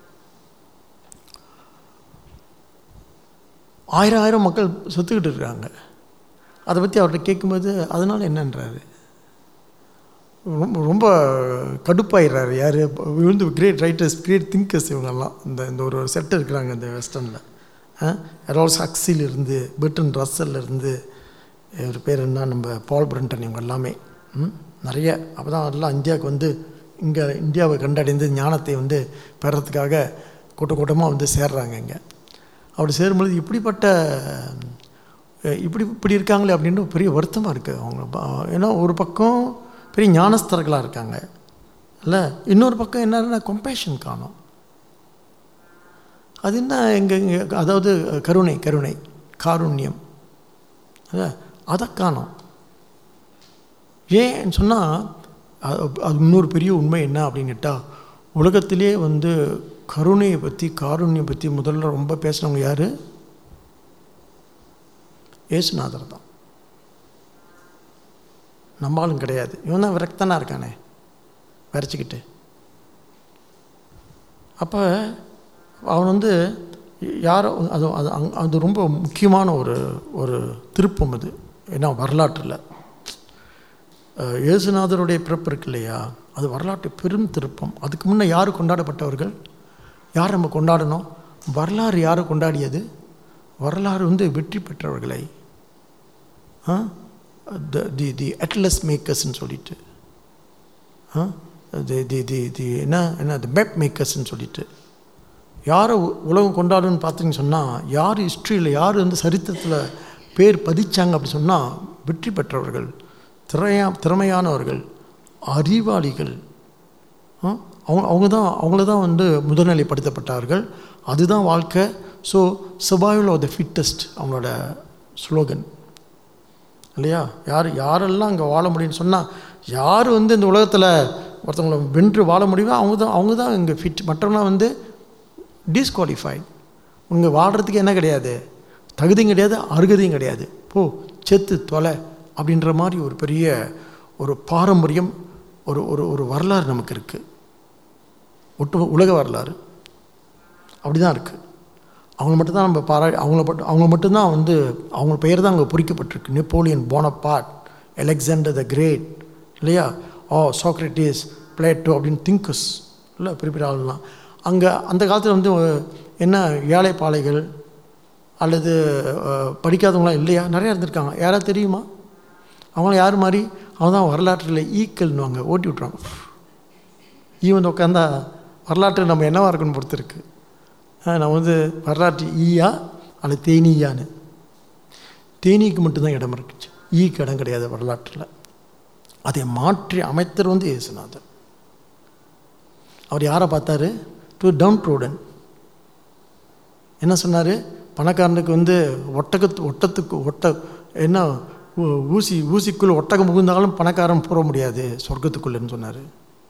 ஆயிரம் ஆயிரம் மக்கள் செத்துக்கிட்டு இருக்காங்க அதை பற்றி அவர்கிட்ட கேட்கும்போது அதனால் என்னன்றாரு ரொம்ப ரொம்ப கடுப்பாயிடுறாரு யார் விழுந்து கிரேட் ரைட்டர்ஸ் கிரேட் திங்கர்ஸ் இவங்கெல்லாம் இந்த இந்த ஒரு செட் இருக்கிறாங்க இந்த வெஸ்டர்னில் எரோல்ஸ் ஹக்ஸில் இருந்து பிரிட்டன் ரஸ்ஸல்ல இருந்து இவர் பேர் என்ன நம்ம பால் பிரண்டன் இவங்க எல்லாமே ம், நிறைய அப்போ தான் எல்லாம் இந்தியாவுக்கு வந்து இங்கே இந்தியாவை கண்டடைந்து ஞானத்தை வந்து பெறத்துக்காக கூட்ட கூட்டமாக வந்து சேர்றாங்க இங்கே அப்படி சேரும்பொழுது இப்படிப்பட்ட அஹ், இப்படி இப்படி இருக்காங்களே அப்படின்னு பெரிய வருத்தமாக இருக்குது அவங்க ப- ஏன்னா ஒரு பக்கம் பெரிய ஞானஸ்தர்களாக இருக்காங்க இல்லை இன்னொரு பக்கம் என்னன்னா கம்பேஷன் காணும் அது என்ன எங்க இங்க அதாவது கருணை கருணை காருண்யம் இல்ல அதை காணோம் ஏன்னு சொன்னால் அது இன்னொரு பெரிய உண்மை என்ன அப்படின்னு கேட்டால் உலகத்திலே வந்து கருணையை பற்றி காருண்யம் பற்றி முதல்ல ரொம்ப பேசினவங்க யார் ஏசுநாதர் தான் நம்மளும் கிடையாது இவன் தான் விரக்தனாக இருக்கானே விரைச்சிக்கிட்டு அப்போ அவன் வந்து யாரோ அது அது அங் அது ரொம்ப முக்கியமான ஒரு ஒரு திருப்பம் அது ஏன்னா வரலாற்றில் அஹ், இயேசுநாதருடைய பிறப்பு இருக்கு இல்லையா அது வரலாற்று பெரும் திருப்பம் அதுக்கு முன்னே யார் கொண்டாடப்பட்டவர்கள் யார் நம்ம கொண்டாடணும் வரலாறு யார் கொண்டாடியது வரலாறு வந்து வெற்றி பெற்றவர்களை தி தி அட்லஸ் மேக்கர்ஸ்ன்னு சொல்லிட்டு ஆ தி தி தி தி என்ன என்ன தி மேப் மேக்கர்ஸ்ன்னு சொல்லிட்டு யாரை உ- உலகம் கொண்டாடுன்னு பார்த்தீங்கன்னு சொன்னால் யார் ஹிஸ்ட்ரியில் யார் வந்து சரித்திரத்தில் பேர் பதிச்சாங்க அப்படி சொன்னால் வெற்றி பெற்றவர்கள் திறமையா திறமையானவர்கள் அறிவாளிகள் ஆ? அவங்க அவங்க தான் அவங்கள தான் வந்து முதல்நிலைப்படுத்தப்பட்டார்கள் அதுதான் வாழ்க்கை so survival of the fittest அவங்களோட ஸ்லோகன் இல்லையா யார் யாரெல்லாம் அங்கே வாழ முடியும்னு சொன்னால் யார் வந்து இந்த உலகத்தில் ஒருத்தவங்களை வென்று வாழ முடியுமோ அவங்க தான் அவங்க தான் இங்கே ஃபிட் மற்றவங்களாம் வந்து டிஸ்குவாலிஃபைட் உங்க வாழ்கிறதுக்கு என்ன கிடையாது தகுதியும் கிடையாது அருகதையும் கிடையாது போ செத்து தொலை அப்படின்ற மாதிரி ஒரு பெரிய ஒரு பாரம்பரியம் ஒரு ஒரு ஒரு வரலாறு நமக்கு இருக்குது ஒட்டு உலக வரலாறு அப்படி தான் இருக்குது அவங்க மட்டும்தான் நம்ம பாரா அவங்கள மட்டும் அவங்க மட்டும்தான் வந்து அவங்க பெயர் தான் அங்கே பொறிக்கப்பட்டிருக்கு Napoleon Bonaparte Alexander the great இல்லையா ஓ சாக்ரட்டிஸ் பிளேட்டோ அப்படின்னு திங்கஸ் இல்லை பெரிய பெரிய ஆளுலாம் அங்கே அந்த காலத்தில் வந்து என்ன ஏழைப்பாளைகள் அல்லது அஹ், படிக்காதவங்களாம் இல்லையா நிறையா இருந்திருக்காங்க யாராவது தெரியுமா அவங்களாம் யார் மாதிரி அவங்க தான் வரலாற்றில் ஈக்கல்னுவாங்க ஓட்டி விட்ருவாங்க ஈ வந்து உட்காந்தா வரலாற்று நம்ம என்னவா இருக்குன்னு பொறுத்து இருக்கு ஆ, நான் வந்து வரலாற்று ஈயா அல்லது தேனீயான்னு தேனீக்கு மட்டும்தான் இடம் இருக்குச்சு ஈக்கு இடம் கிடையாது வரலாற்றில் அதை மாற்றி அமைத்தர் வந்து இயேசுநாதர் அவர் யாரை பார்த்தாரு டு டவுன் ட்ரோடன் என்ன சொன்னார் பணக்காரனுக்கு வந்து ஒட்டகத்து ஒட்டத்துக்கு ஒட்ட என்ன ஊ- ஊசி ஊசிக்குள் ஒட்டகம் புகுந்தாலும் பணக்காரன் போக முடியாது சொர்க்கத்துக்குள்ளேன்னு சொன்னார்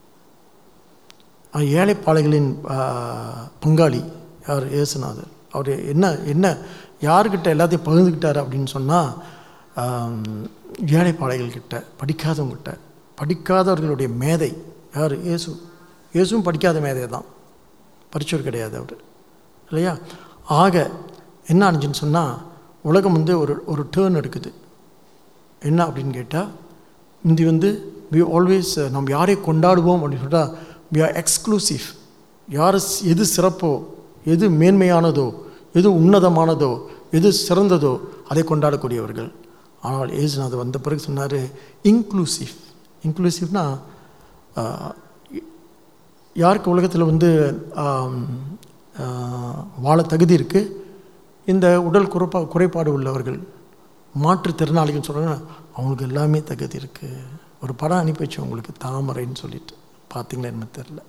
ஏழைப்பாளைகளின் ஆ, பங்காளி யார் இயேசுநாதர் அவர் என்ன என்ன யாருக்கிட்ட எல்லாத்தையும் பகிர்ந்துக்கிட்டார் அப்படின்னு சொன்னால் ஏழைப்பாளைகள்கிட்ட படிக்காதவங்ககிட்ட படிக்காதவர்களுடைய மேதை யார் இயேசு இயேசுவும் படிக்காத மேதை தான் படிச்சவர் கிடையாது அவர் இல்லையா ஆக என்ன ஆனிச்சுன்னு சொன்னால் உலகம் வந்து ஒரு ஒரு டேர்ன் எடுக்குது என்ன அப்படின்னு கேட்டால் முந்தி வந்து வி ஆல்வேஸ் நம்ம யாரை கொண்டாடுவோம் அப்படின்னு சொன்னால் வி ஆர் எக்ஸ்க்ளூசிவ் யார் எது சிறப்போ எது மேன்மையானதோ எது உன்னதமானதோ எது சிறந்ததோ அதை கொண்டாடக்கூடியவர்கள் ஆனால் ஏசுநாதர் வந்த பிறகு சொன்னார் இன்க்ளூசிவ் இன்க்ளூசிவ்னா யாருக்கு உலகத்தில் வந்து ஆம், ஆ, வாழ தகுதி இருக்குது இந்த உடல் குறைப்பா குறைபாடு உள்ளவர்கள் மாற்றுத்திறனாளிகள் சொல்கிறாங்க அவங்களுக்கு எல்லாமே தகுதி இருக்குது ஒரு படம் அனுப்பி வச்சு உங்களுக்கு தாமரைன்னு சொல்லிட்டு பார்த்தீங்களா என்ன தெரில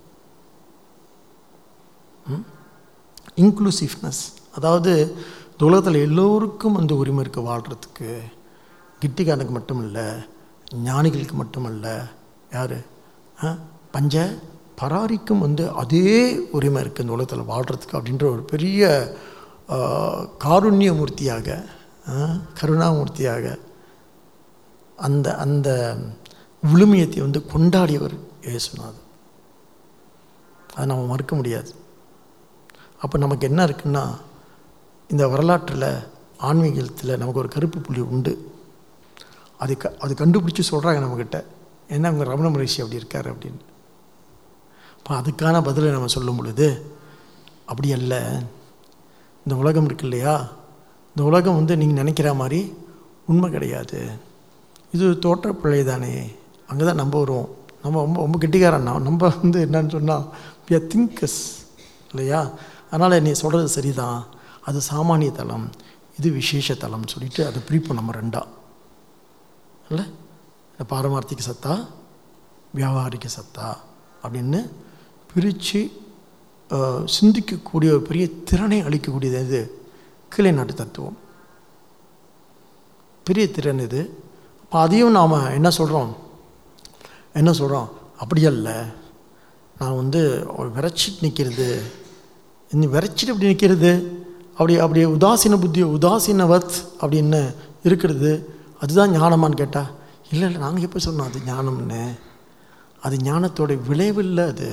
இன்க்ளூசிவ்னஸ் அதாவது இந்த உலகத்தில் எல்லோருக்கும் அந்த உரிமை இருக்குது வாழ்கிறதுக்கு கிட்டிக்காரனுக்கு மட்டும் இல்லை ஞானிகளுக்கு மட்டும் இல்லை யார் பஞ்ச பராரிக்கும் வந்து அதே உரிமை இருக்குது இந்த உலகத்தில் வாழ்கிறதுக்கு அப்படின்ற ஒரு பெரிய ஆ, காருண்ய மூர்த்தியாக ஆ, கருணாமூர்த்தியாக அந்த அந்த விழுமியத்தை வந்து கொண்டாடியவர் இயேசுநாதர் அதை நம்ம மறுக்க முடியாது அப்போ நமக்கு என்ன இருக்குன்னா இந்த வரலாற்றில் ஆன்மீகத்தில் நமக்கு ஒரு கருப்பு புள்ளி உண்டு அது க அது கண்டுபிடிச்சி சொல்கிறாங்க நம்மக்கிட்ட என்ன அவங்க ரமண மகரிஷி அப்படி இருக்கார் அப்படின்னு இப்போ அதுக்கான பதிலை நம்ம சொல்லும் பொழுது அப்படி அல்ல இந்த உலகம் இருக்கு இல்லையா இந்த உலகம் வந்து நீங்கள் நினைக்கிற மாதிரி உண்மை கிடையாது இது தோற்றப்பிழை தானே அங்கே தான் நம்ம வருவோம் நம்ம ரொம்ப ரொம்ப கெட்டிக்காரன் நான். நம்ம வந்து என்னன்னு சொன்னால் we are thinkers இல்லையா அதனால் நீ சொல்கிறது சரிதான் அது சாமானிய தளம் இது விசேஷ தளம்னு சொல்லிட்டு அதை பிரிப்போம் நம்ம ரெண்டா இல்லை இந்த பாரமார்த்திக சத்தா வியாபாரிக சத்தா அப்படின்னு பிரித்து சிந்திக்கக்கூடிய ஒரு பெரிய திறனை அளிக்கக்கூடியது இது கீழே நாட்டு தத்துவம் பெரிய திறன் இது அப்போ அதையும் நாம் என்ன சொல்கிறோம் என்ன சொல்கிறோம் அப்படி அல்ல நான் வந்து விரைச்சிட்டு நிற்கிறது இன்னும் விரைச்சிட்டு அப்படி நிற்கிறது அப்படி அப்படி உதாசீன புத்தி உதாசீனவத் அப்படின்னு இருக்கிறது அதுதான் ஞானமான்னு கேட்டா இல்லை இல்லை நாங்கள் எப்போ சொன்னோம் அது ஞானம்னு அது ஞானத்தோட விளைவில்லை அது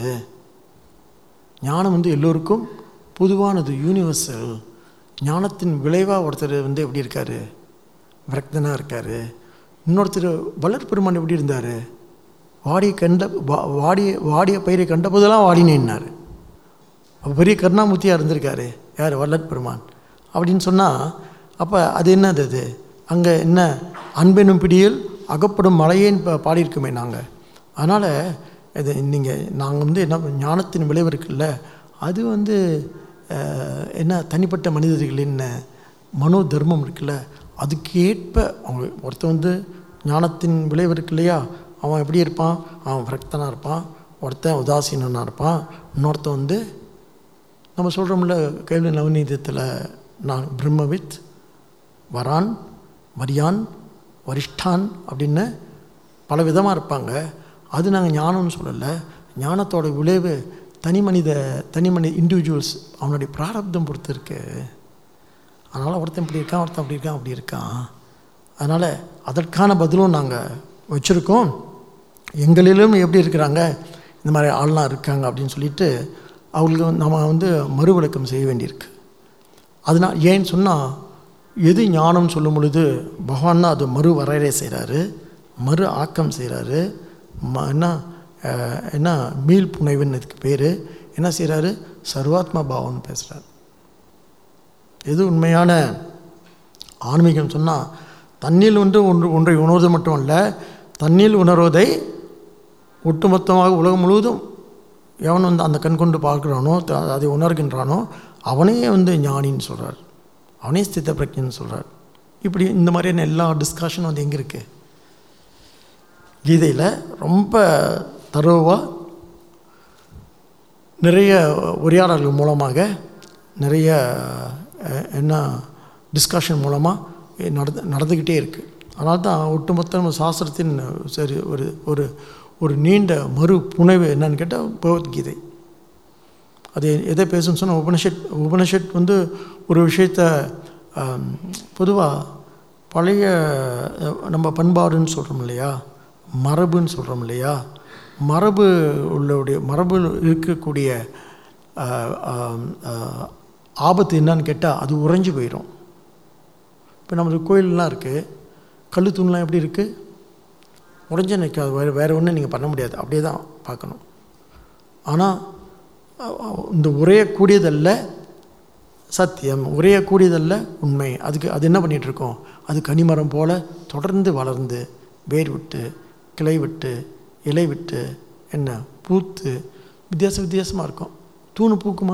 ஞானம் வந்து எல்லோருக்கும் பொதுவானது யூனிவர்சல் ஞானத்தின் விளைவாக ஒருத்தர் வந்து எப்படி இருக்கார் விரக்தனாக இருக்கார் இன்னொருத்தர் வளர்பெருமான் எப்படி இருந்தார் வாடிய கண்ட வா- வாடிய வாடிய பயிரை கண்ட போதெல்லாம் வாடினேன்னார் அப்போ பெரிய கருணாமூர்த்தியாக இருந்திருக்காரு யார் வல்லற் பெருமான் அப்படின்னு சொன்னால் அப்போ அது என்னது அது அங்கே என்ன அன்பெனும் பிடியில் அகப்படும் மலையேன்னு பா- பாடியிருக்குமே நாங்கள் அதனால் இது நீங்கள் நாங்கள் வந்து என்ன ஞானத்தின் விளைவு இருக்குல்ல அது வந்து அஹ், என்ன தனிப்பட்ட மனிதர்களின் மனோ தர்மம் இருக்குல்ல அதுக்கேற்ப அவங்க ஒருத்தன் வந்து ஞானத்தின் விளைவு இருக்கு இல்லையா அவன் எப்படி இருப்பான் அவன் விரக்தனாக இருப்பான் ஒருத்தன் உதாசீனனாக இருப்பான் இன்னொருத்தன் வந்து நம்ம சொல்கிறோம்ல கேள்வி நவநீதத்தில் நான் பிரம்மவித் வரான் வரியான் வரிஷ்டான் அப்படின்னு பல விதமாக இருப்பாங்க அது நாங்கள் ஞானம்னு சொல்லலை ஞானத்தோட விளைவு தனி மனித தனி மனித இண்டிவிஜுவல்ஸ் அவனுடைய பிராரப்தம் பொறுத்து இருக்கு அதனால் ஒருத்தன் இப்படி இருக்கான் ஒருத்தன் அப்படி இருக்கான் அப்படி இருக்கான் அதனால் அதற்கான பதிலும் நாங்கள் வச்சுருக்கோம் எங்களிலும் எப்படி இருக்கிறாங்க இந்த மாதிரி ஆள்லாம் இருக்காங்க அப்படின்னு சொல்லிட்டு அவங்களுக்கு வந்து நம்ம வந்து மறு விளக்கம் செய்ய வேண்டியிருக்கு அதனால் ஏன்னு சொன்னால் எது ஞானம் சொல்லும் பொழுது பகவான் தான் அது மறு வரையறை செய்கிறாரு மறு ஆக்கம் செய்கிறாரு ம என்ன அஹ், என்ன மீள் புனைவுன்னு இதுக்கு பேர் என்ன செய்கிறாரு சர்வாத்மா பாவம்னு பேசுகிறார் எது உண்மையான ஆன்மீகம் சொன்னால் தன்னில் ஒன்று ஒன்று ஒன்றை உணர்வது மட்டும் அல்ல தன்னில் உணர்வதை ஒட்டுமொத்தமாக உலகம் முழுவதும் எவன் வந்து அந்த கண் கொண்டு பார்க்குறானோ த- அதை உணர்கின்றானோ அவனே வந்து ஞானின்னு சொல்கிறார் அவனே ஸ்தித பிரஜன்னு சொல்கிறார் இப்படி இந்த மாதிரியான எல்லா டிஸ்கஷனும் வந்து எங்கே இருக்குது கீதையில் ரொம்ப தரோவாக நிறைய உரையாடல்கள் மூலமாக நிறைய அஹ், என்ன டிஸ்கஷன் மூலமாக நடந்து நடந்துக்கிட்டே இருக்குது அதனால தான் ஒட்டுமொத்த நம்ம சாஸ்திரத்தின் சரி ஒரு ஒரு ஒரு நீண்ட மறு புனைவு என்னன்னு கேட்டால் பகவத்கீதை அது எதை பேசுன்னு சொன்னால் உபனிஷத் உபனிஷத் வந்து ஒரு விஷயத்த பொதுவாக பழைய அஹ், நம்ம பண்பாடுன்னு சொல்கிறோம் இல்லையா மரபுன்னு சொல்கிறோம் இல்லையா மரபு உள்ளவுடைய மரபு இருக்கக்கூடிய அஹ், ஆம், அஹ், ஆபத்து என்னன்னு கேட்டால் அது உறைஞ்சு போயிடும் இப்போ நமக்கு கோயிலெலாம் இருக்குது கல் தூண்லாம் எப்படி இருக்குது உடஞ்ச நிற்காது வேறு வேறு ஒன்றும் நீங்கள் பண்ண முடியாது அப்படியே தான் பார்க்கணும் ஆனால் இந்த உரையக்கூடியதல்ல சத்தியம் உரையக்கூடியதல்ல உண்மை அதுக்கு அது என்ன பண்ணிகிட்ருக்கோம் அது கனிமரம் போல் தொடர்ந்து வளர்ந்து வேர் விட்டு கிளை விட்டு இலை விட்டு என்ன பூத்து வித்தியாச வித்தியாசமாக இருக்கும் தூணு பூக்குமா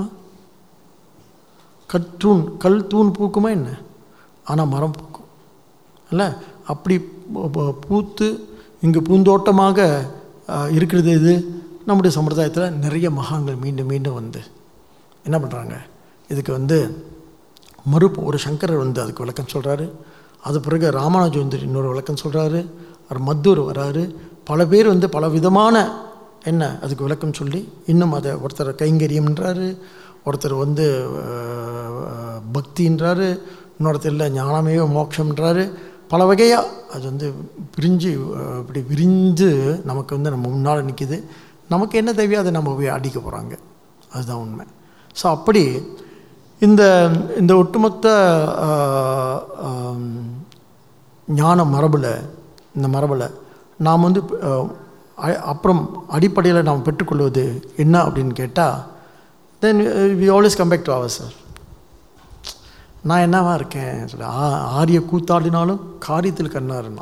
கற்றூண் கல் தூண் பூக்குமா என்ன ஆனால் மரம் பூக்கும் அல்ல அப்படி ப- ப- பூத்து இங்கு பூந்தோட்டமாக அஹ், இருக்கிறது இது நம்முடைய சம்பிரதாயத்தில் நிறைய மகான்கள் மீண்டும் மீண்டும் வந்து என்ன பண்ணுறாங்க இதுக்கு வந்து மறு ஒரு சங்கரர் வந்து அதுக்கு விளக்கம் சொல்கிறாரு அது பிறகு ராமானுஜ வந்து இன்னொரு விளக்கம் சொல்கிறாரு அவர் மத்தூர் வராரு பல பேர் வந்து பல விதமான என்ன அதுக்கு விளக்கம் சொல்லி இன்னும் அதை ஒருத்தர் கைங்கரியம்ன்றாரு ஒருத்தர் வந்து அஹ், பக்தின்றாரு இன்னொருத்தர் இல்லை ஞானமே மோட்சம்ன்றாரு பல வகையாக அது வந்து பிரிஞ்சு அஹ், இப்படி விரிஞ்சு நமக்கு வந்து நம்ம முன்னால் நிற்கிது நமக்கு என்ன தேவையோ அதை நம்ம போய் அடிக்க போகிறாங்க அதுதான் உண்மை ஸோ அப்படி இந்த இந்த ஒட்டுமொத்த ஆஹ், ஆம், ஞான மரபில் இந்த மரபில் நாம் வந்து ஆஹ், அ- அப்புறம் அடிப்படையில் நாம் பெற்றுக்கொள்வது என்ன அப்படின்னு கேட்டால் then we always come back to our sir நான் என்னவா இருக்கேன் சொல்லி ஆ- ஆரிய கூத்தாடினாலும் காரியத்தில் கண்ணாருன்னா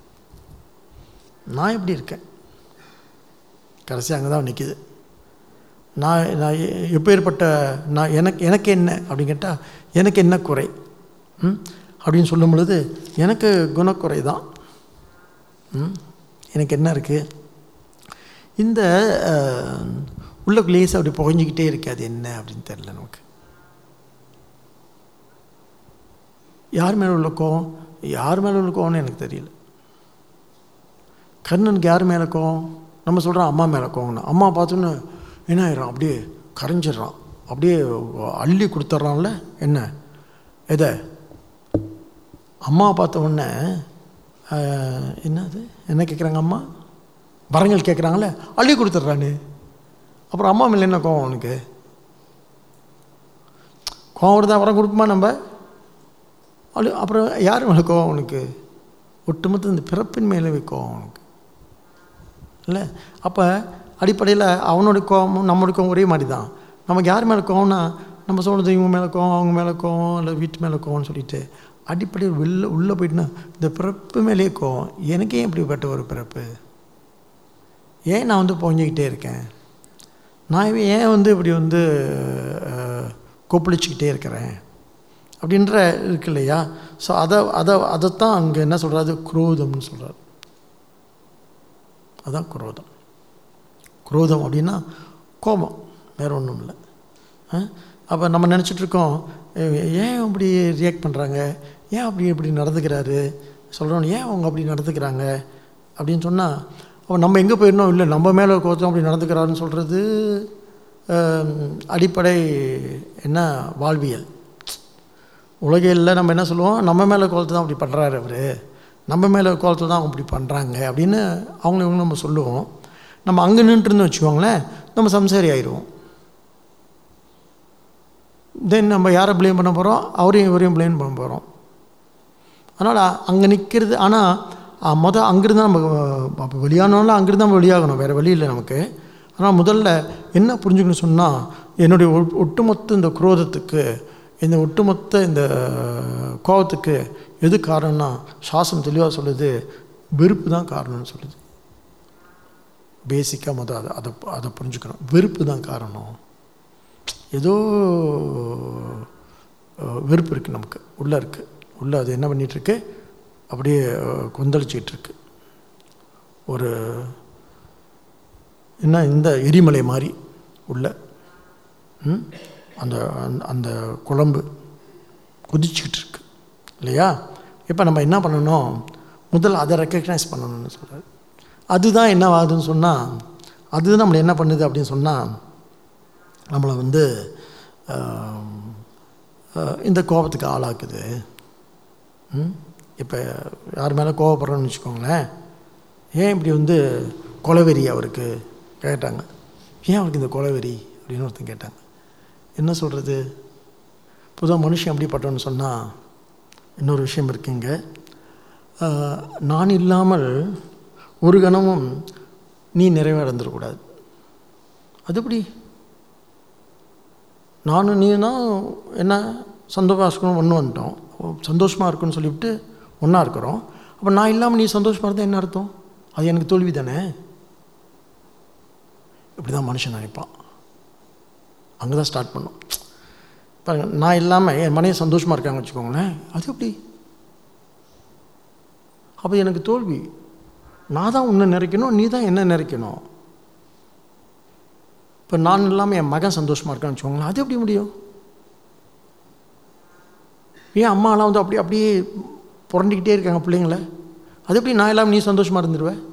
நான் எப்படி இருக்கேன் கடைசி அங்கே தான் நிற்கிது நான் நான் எ- எப்பேற்பட்ட நான் எனக்கு எனக்கு என்ன அப்படின்னு கேட்டால் எனக்கு என்ன குறை ம் அப்படின்னு சொல்லும் பொழுது எனக்கு குணக்குறை தான் ம் எனக்கு என்ன இருக்குது இந்த அஹ், உள்ள லேசாக அப்படி புகஞ்சிக்கிட்டே இருக்கு அது என்ன அப்படின்னு தெரில நமக்கு யார் மேலே உள்ள கோவம் யார் மேலே உள்ள கோவம்னு எனக்கு தெரியல கர்ணனுக்கு யார் மேலே கோவம் நம்ம சொல்கிறோம் அம்மா மேலே கோவம்னு அம்மா பார்த்தோன்னு என்ன ஆயிடுறான் அப்படியே கரைஞ்சிடுறான் அப்படியே அள்ளி கொடுத்துட்றான்ல என்ன எதை அம்மா பார்த்த உடனே ஆஹ், என்னது என்ன கேட்குறாங்க அம்மா வரங்கள் கேட்குறாங்களே அள்ளி கொடுத்துட்றானு அப்புறம் அம்மா மேலே என்ன கோவம் அவனுக்கு கோவம் வருதா வரம் கொடுக்குமா நம்ம அழு அப்புறம் யார் மேலே கோவம் அவனுக்கு ஒட்டுமொத்த இந்த பிறப்பின் மேலே கோவம் அவனுக்கு இல்லை அப்போ அடிப்படையில் அவனோட கோவமும் நம்மளோட கோவம் ஒரே மாதிரி தான் நமக்கு யார் மேலே கோவம்னா நம்ம சொல்கிறது இவங்க மேலே கோவம் அவங்க மேலே கோவம் இல்லை வீட்டு மேலே கோவம்னு சொல்லிட்டு அடிப்படையில் வெளில உள்ளே போயிட்டுனா இந்த பிறப்பு மேலேயே கோவம் எனக்கு ஏன் இப்படிப்பட்ட ஒரு பிறப்பு ஏன் நான் வந்து புகஞ்சிக்கிட்டே இருக்கேன் நான் இவன் ஏன் வந்து இப்படி வந்து அஹ், கொப்பளிச்சுக்கிட்டே இருக்கிறேன் அப்படின்ற இருக்கு இல்லையா ஸோ அதை அதை அதைத்தான் அங்கே என்ன சொல்கிறாரு குரோதம்னு சொல்கிறார் அதான் குரோதம் குரோதம் அப்படின்னா கோபம் வேறு ஒன்றும் இல்லை அப்போ நம்ம நினச்சிட்டு இருக்கோம் "ஏ- ஏன் இப்படி ரியாக்ட் பண்ணுறாங்க ஏன் அப்படி இப்படி நடந்துக்கிறாரு சொல்கிறோம் ஏன் அவங்க அப்படி நடந்துக்கிறாங்க அப்படின்னு சொன்னால் அப்போ நம்ம எங்கே போயிடணும் இல்லை நம்ம மேலே கோத்தம் அப்படி நடந்துக்கிறாருன்னு சொல்கிறது அடிப்படை என்ன வாழ்வியல் உலகியலில் நம்ம என்ன சொல்லுவோம் நம்ம மேலே கோலத்தை தான் அப்படி பண்ணுறாரு அவர் நம்ம மேலே கோலத்தை தான் அவங்க இப்படி பண்ணுறாங்க அப்படின்னு அவங்கள இவங்க நம்ம சொல்லுவோம் நம்ம அங்கே நின்றுருந்து வச்சுக்கோங்களேன் நம்ம சம்சாரி ஆயிடுவோம் தென் நம்ம யாரை ப்ளேம் பண்ண போகிறோம் அவரையும் இவரையும் ப்ளேம் பண்ண போகிறோம் அதனால் அங்கே நிற்கிறது ஆனால் மொதல் அங்கேருந்து நம்ம அப்போ வெளியானாலும் அங்கேருந்து நம்ம வெளியாகணும் வேறு வழி இல்லை நமக்கு ஆனால் முதல்ல என்ன புரிஞ்சுக்கணும் சொன்னால் என்னுடைய ஒ- ஒட்டுமொத்த இந்த குரோதத்துக்கு இந்த ஒட்டுமொத்த இந்த கோபத்துக்கு எது காரணம்னா சாசனம் தெளிவாக சொல்லுது வெறுப்பு தான் காரணம்னு சொல்லுது பேசிக்காக மொதல் அதை அதை அதை புரிஞ்சுக்கணும் வெறுப்பு தான் காரணம் ஏதோ அஹ், வெறுப்பு இருக்குது நமக்கு உள்ளே இருக்குது உள்ளே அது என்ன பண்ணிகிட்ருக்கு அப்படியே அஹ், கொந்தளிச்சிக்கிட்டு இருக்கு ஒரு என்ன இந்த எரிமலை மாதிரி உள்ள ம்? அந்த அந்த- அந்த குழம்பு கொதிச்சுக்கிட்டு இருக்கு இல்லையா இப்போ நம்ம என்ன பண்ணணும் முதல்ல அதை ரெக்கக்னைஸ் பண்ணணும்னு சொல்கிறார் அதுதான் என்ன ஆகுதுன்னு சொன்னால் அதுதான் நம்மளை என்ன பண்ணுது அப்படின்னு சொன்னால் நம்மளை வந்து ஆம், ஆஹ், இந்த கோபத்துக்கு ஆளாக்குது இப்போ யார் மேலே கோவப்படுறோன்னு வச்சுக்கோங்களேன் ஏன் இப்படி வந்து கொலவெறி அவருக்கு கேட்டாங்க ஏன் அவருக்கு இந்த கொலவெறி அப்படின்னு ஒருத்தன் கேட்டாங்க என்ன சொல்கிறது பொதுவாக மனுஷன் எப்படிப்பட்டவன்னு சொன்னால் இன்னொரு விஷயம் இருக்குங்க ஆஹ், நான் இல்லாமல் ஒரு கணமும் நீ நிறைவேறந்துடக்கூடாது அது எப்படி நானும் நீனும் என்ன சந்தோஷமாக இருக்கணும் ஒன்று வந்துட்டோம் சந்தோஷமாக இருக்குன்னு சொல்லிவிட்டு ஒன்றா இருக்கிறோம் அப்போ நான் இல்லாமல் நீ சந்தோஷமாக இருந்தால் என்ன அர்த்தம் அது எனக்கு தோல்வி தானே இப்படி தான் மனுஷன் நினைப்பான் அங்கே தான் ஸ்டார்ட் பண்ணும் பாருங்க நான் இல்லாமல் என் மனைவி சந்தோஷமாக இருக்காங்கன்னு வச்சுக்கோங்களேன் அது எப்படி அப்போ எனக்கு தோல்வி நான் தான் உன்னை நிறைக்கணும் நீ தான் என்ன நிறைக்கணும் இப்போ நான் இல்லாமல் என் மகன் சந்தோஷமாக இருக்கான்னு வச்சுக்கோங்களேன் அது எப்படி முடியும் ஏன் அம்மாலாம் வந்து அப்படி அப்படியே புரண்டிக்கிட்டே இருக்காங்க பிள்ளைங்கள அது எப்படி நான் இல்லாமல் நீ சந்தோஷமாக இருந்துருவேன்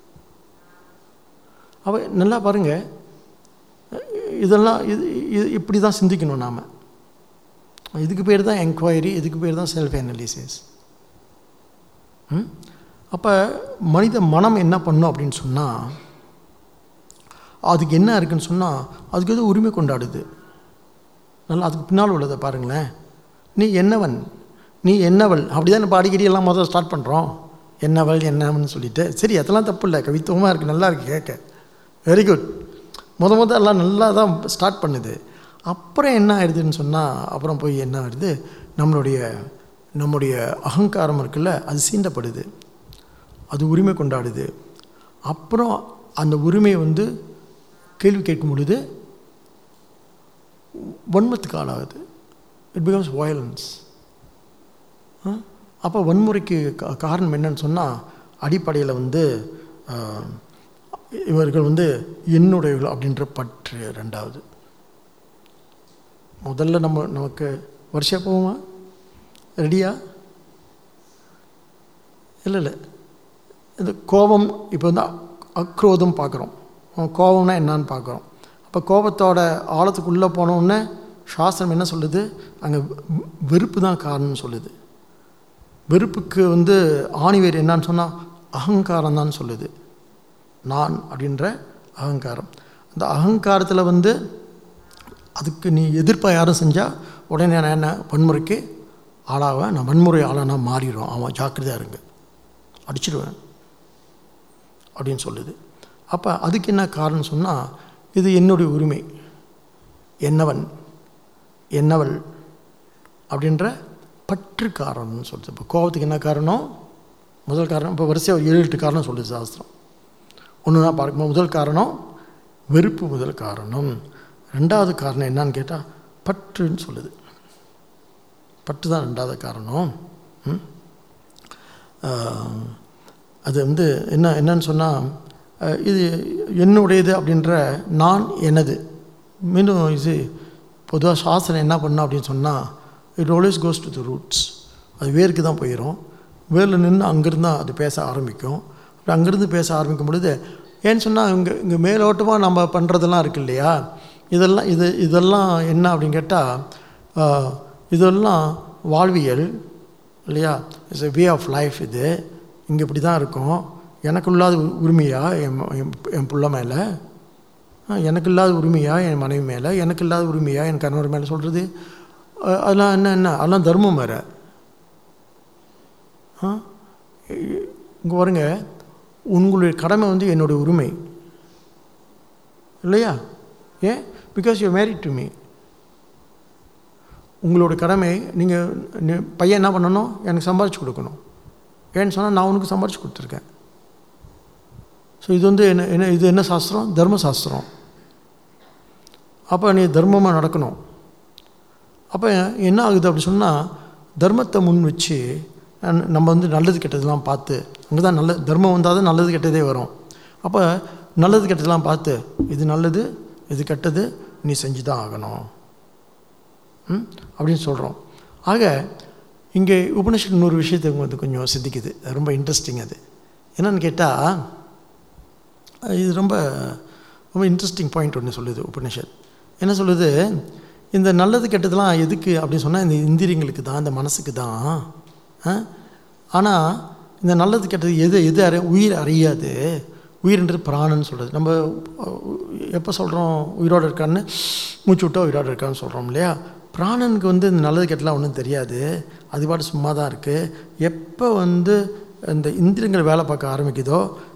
அவ நல்லா பாருங்கள் இதெல்லாம் இது இது இப்படி தான் சிந்திக்கணும் நாம் இதுக்கு பேர் தான் என்கொயரி இதுக்கு பேர் தான் செல்ஃப் அனாலிசிஸ் அப்போ மனித மனம் என்ன பண்ணும் அப்படின்னு சொன்னால் அதுக்கு என்ன இருக்குன்னு சொன்னால் அதுக்கு எது உரிமை கொண்டாடுது நல்லா அதுக்கு பின்னால் உள்ளதை பாருங்களேன் நீ என்னவன் நீ என்னவள் அப்படி தான் இப்போ அடிக்கடி எல்லாம் முதல்ல ஸ்டார்ட் பண்ணுறோம் என்னவள் என்னவன் சொல்லிட்டு சரி அதெல்லாம் தப்பு இல்லை கவித்துவமாக இருக்குது நல்லா இருக்குது கேட்க வெரி குட் முத முத எல்லாம் நல்லா தான் ஸ்டார்ட் பண்ணுது அப்புறம் என்ன ஆயிடுதுன்னு சொன்னால் அப்புறம் போய் என்ன ஆயிடுது நம்மளுடைய நம்முடைய அகங்காரம் இருக்குல்ல அது சீண்டப்படுது அது உரிமை கொண்டாடுது அப்புறம் அந்த உரிமையை வந்து கேள்வி கேட்கும் பொழுது வன்மத்துக்கு ஆளாகுது இட் பிகம்ஸ் வயலன்ஸ் அப்போ வன்முறைக்கு கா- காரணம் என்னன்னு சொன்னால் அடிப்படையில் வந்து ஆஹ், இவர்கள் வந்து என்னுடையவர்கள் அப்படின்ற பற்று ரெண்டாவது முதல்ல நம்ம நமக்கு வருஷம் போவோமா ரெடியா இல்லை இல்லை இந்த கோபம் இப்போ வந்து அக்- அக்ரோதம் பார்க்குறோம் கோபம்னா என்னன்னு பார்க்குறோம் அப்போ கோபத்தோட ஆழத்துக்குள்ளே போனோடனே சாஸ்திரம் என்ன சொல்லுது அங்கே வெறுப்பு தான் காரணம்னு சொல்லுது வெறுப்புக்கு வந்து ஆணிவேர் என்னன்னு சொன்னால் அகங்காரம் தான் சொல்லுது நான் அப்படின்ற அகங்காரம் அந்த அகங்காரத்தில் வந்து அதுக்கு நீ எதிர்ப்பாக யாரும் செஞ்சால் உடனே நான் என்ன வன்முறைக்கு ஆளாவேன் நான் வன்முறை ஆளானா மாறிடும் அவன் ஜாக்கிரதையாக இருங்க அடிச்சிடுவேன் அப்படின்னு சொல்லுது அப்போ அதுக்கு என்ன காரணம் சொன்னால் இது என்னுடைய உரிமை என்னவன் என்னவள் அப்படின்ற பற்று காரணம்னு சொல்லுது இப்போ கோபத்துக்கு என்ன காரணம் முதல் காரணம் இப்போ வரிசையாக ஒரு ஏழு எட்டு காரணம் சொல்லுது சாஸ்திரம் ஒன்று தான் பார்க்கும்போது முதல் காரணம் வெறுப்பு முதல் காரணம் ரெண்டாவது காரணம் என்னன்னு கேட்டால் பற்றுன்னு சொல்லுது பற்று தான் ரெண்டாவது காரணம் ம்? ஆஹ், அது வந்து என்ன என்னன்னு சொன்னால் இது என்னுடையது அப்படின்ற நான் எனது மீண்டும் இது பொதுவாக சாஸ்திரம் என்ன பண்ணோம் அப்படின்னு சொன்னால் it always goes to the roots அது வேருக்கு தான் போயிடும் வேரில் நின்று அங்கேருந்து தான் அது பேச ஆரம்பிக்கும் அப்படி அங்கேருந்து பேச ஆரம்பிக்கும் பொழுது ஏன்னு சொன்னால் இங்கே இங்கே மேலோட்டமாக நம்ம பண்ணுறதெல்லாம் இருக்கு இல்லையா இதெல்லாம் இது இதெல்லாம் என்ன அப்படின்னு கேட்டால் இதெல்லாம் வாழ்வியல் இல்லையா it's a way of life இது இங்கே இப்படி தான் இருக்கும் எனக்கு இல்லாத உ- உரிமையா என் ம- என் என் புள்ள மேலே எனக்கு இல்லாத உரிமையா என் மனைவி மேலே எனக்கு இல்லாத உரிமையா என் கணவர் மேலே சொல்கிறது அதெல்லாம் என்ன என்ன அதெல்லாம் தர்மம் வேறு ஆ இங்கே பாருங்க உங்களுடைய கடமை வந்து என்னுடைய உரிமை இல்லையா ஏன் because you married to me உங்களோட கடமை நீங்கள் பையன் என்ன பண்ணணும் எனக்கு சம்பாரிச்சு கொடுக்கணும் ஏன்னு சொன்னால் நான் உனக்கு சம்பாரிச்சு கொடுத்துருக்கேன் ஸோ இது வந்து என்ன என்ன இது என்ன சாஸ்திரம் தர்ம சாஸ்திரம் அப்போ நீ தர்மமாக நடக்கணும் அப்போ என்ன ஆகுது அப்படி சொன்னால் தர்மத்தை முன் வச்சு ந- நம்ம வந்து நல்லது கெட்டதெல்லாம் பார்த்து அங்கே தான் நல்ல தர்மம் வந்தால் தான் நல்லது கெட்டதே வரும் அப்போ நல்லது கெட்டதெல்லாம் பார்த்து இது நல்லது இது கெட்டது நீ செஞ்சு தான் ஆகணும் ம் அப்படின்னு சொல்கிறோம் ஆக இங்கே உபனிஷத் இன்னொரு விஷயத்தை வந்து கொஞ்சம் சிந்திக்குது அது ரொம்ப இன்ட்ரெஸ்டிங் அது என்னன்னு கேட்டால் இது ரொம்ப ரொம்ப இன்ட்ரெஸ்டிங் பாயிண்ட் ஒன்று சொல்லுது உபனிஷத் என்ன சொல்லுது இந்த நல்லது கெட்டதெல்லாம் எதுக்கு அப்படின்னு சொன்னால் இந்த இந்திரியங்களுக்கு தான் இந்த மனசுக்கு தான் ஆனால் இந்த நல்லது கெட்டது எது எது அறி உயிர் அறியாது உயிர்ன்றது பிராணன்னு சொல்கிறது நம்ம எப்போ சொல்கிறோம் உயிரோடு இருக்கான்னு மூச்சு விட்டா உயிரோடு இருக்கான்னு சொல்கிறோம் இல்லையா பிராணனுக்கு வந்து இந்த நல்லது கெட்டலாம் ஒன்றும் தெரியாது அது பாட்டு சும்மா தான் இருக்குது எப்போ வந்து இந்த இந்திரியங்கள் வேலை பார்க்க ஆரம்பிக்குதோ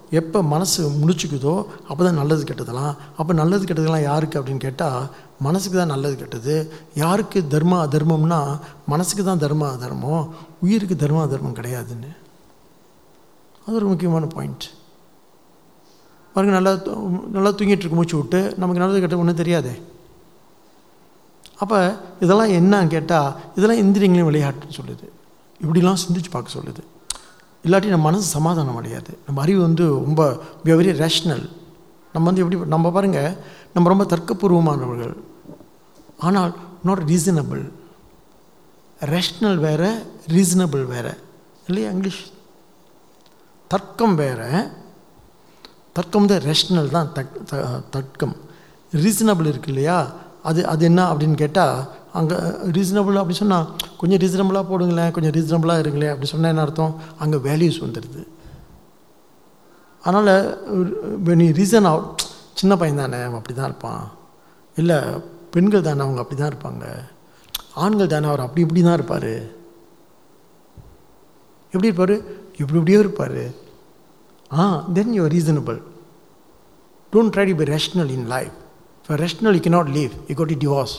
எப்போ மனசு முடிச்சுக்குதோ அப்போ தான் நல்லது கெட்டதெல்லாம் அப்போ நல்லது கெட்டதெல்லாம் யாருக்கு அப்படின்னு கேட்டால் மனசுக்கு தான் நல்லது கெட்டது யாருக்கு தர்ம அதர்மம்னா மனசுக்கு தான் தர்ம அதர்மம் உயிருக்கு தர்ம அதர்மம் கிடையாதுன்னு அது ஒரு முக்கியமான பாயிண்ட் பாருங்க நல்லா தூ- நல்லா தூங்கிட்டு இருக்கு மூச்சு விட்டு நமக்கு நல்லது கெட்ட ஒன்றும் தெரியாதே அப்போ இதெல்லாம் என்னன்னு கேட்டால் இதெல்லாம் இந்திரியங்களையும் விளையாட்டுன்னு சொல்லுது இப்படிலாம் சிந்திச்சு பார்க்க சொல்லுது இல்லாட்டி நம்ம மனசு சமாதானம் அடையாது நம்ம அறிவு வந்து ரொம்ப வெரி ரேஷ்னல் நம்ம வந்து எப்படி நம்ம பாருங்க நம்ம ரொம்ப தர்க்கபூர்வமானவர்கள் ஆனால் நாட் ரீசனபிள் ரேஷ்னல் வேற ரீசனபிள் வேற இல்லையா இங்கிலீஷ் தர்க்கம் வேற தர்க்கம் தான் ரேஷ்னல் தான் தக் த- தர்க்கம் ரீசனபிள் இருக்கு இல்லையா அது அது என்ன அப்படின்னு கேட்டால் அங்கே ரீசனபிள் அப்படி சொன்னால் கொஞ்சம் ரீசனபிளாக போடுங்களேன் கொஞ்சம் ரீசனபிளாக இருங்களேன் அப்படி சொன்னால் என்ன அர்த்தம் அங்கே வேல்யூஸ் வந்துடுது அதனால் நீ ரீசன் அவுட் சின்ன பையன் தானே அவன் அப்படி தான் இருப்பான் இல்லை பெண்கள் தானே அவங்க அப்படி தான் இருப்பாங்க ஆண்கள் தானே அவர் அப்படி இப்படி தான் இருப்பார் எப்படி இருப்பார் இப்படி இப்படியோ இருப்பார் ah then you reasonable don't try to be rational in life for rational you cannot leave you got to divorce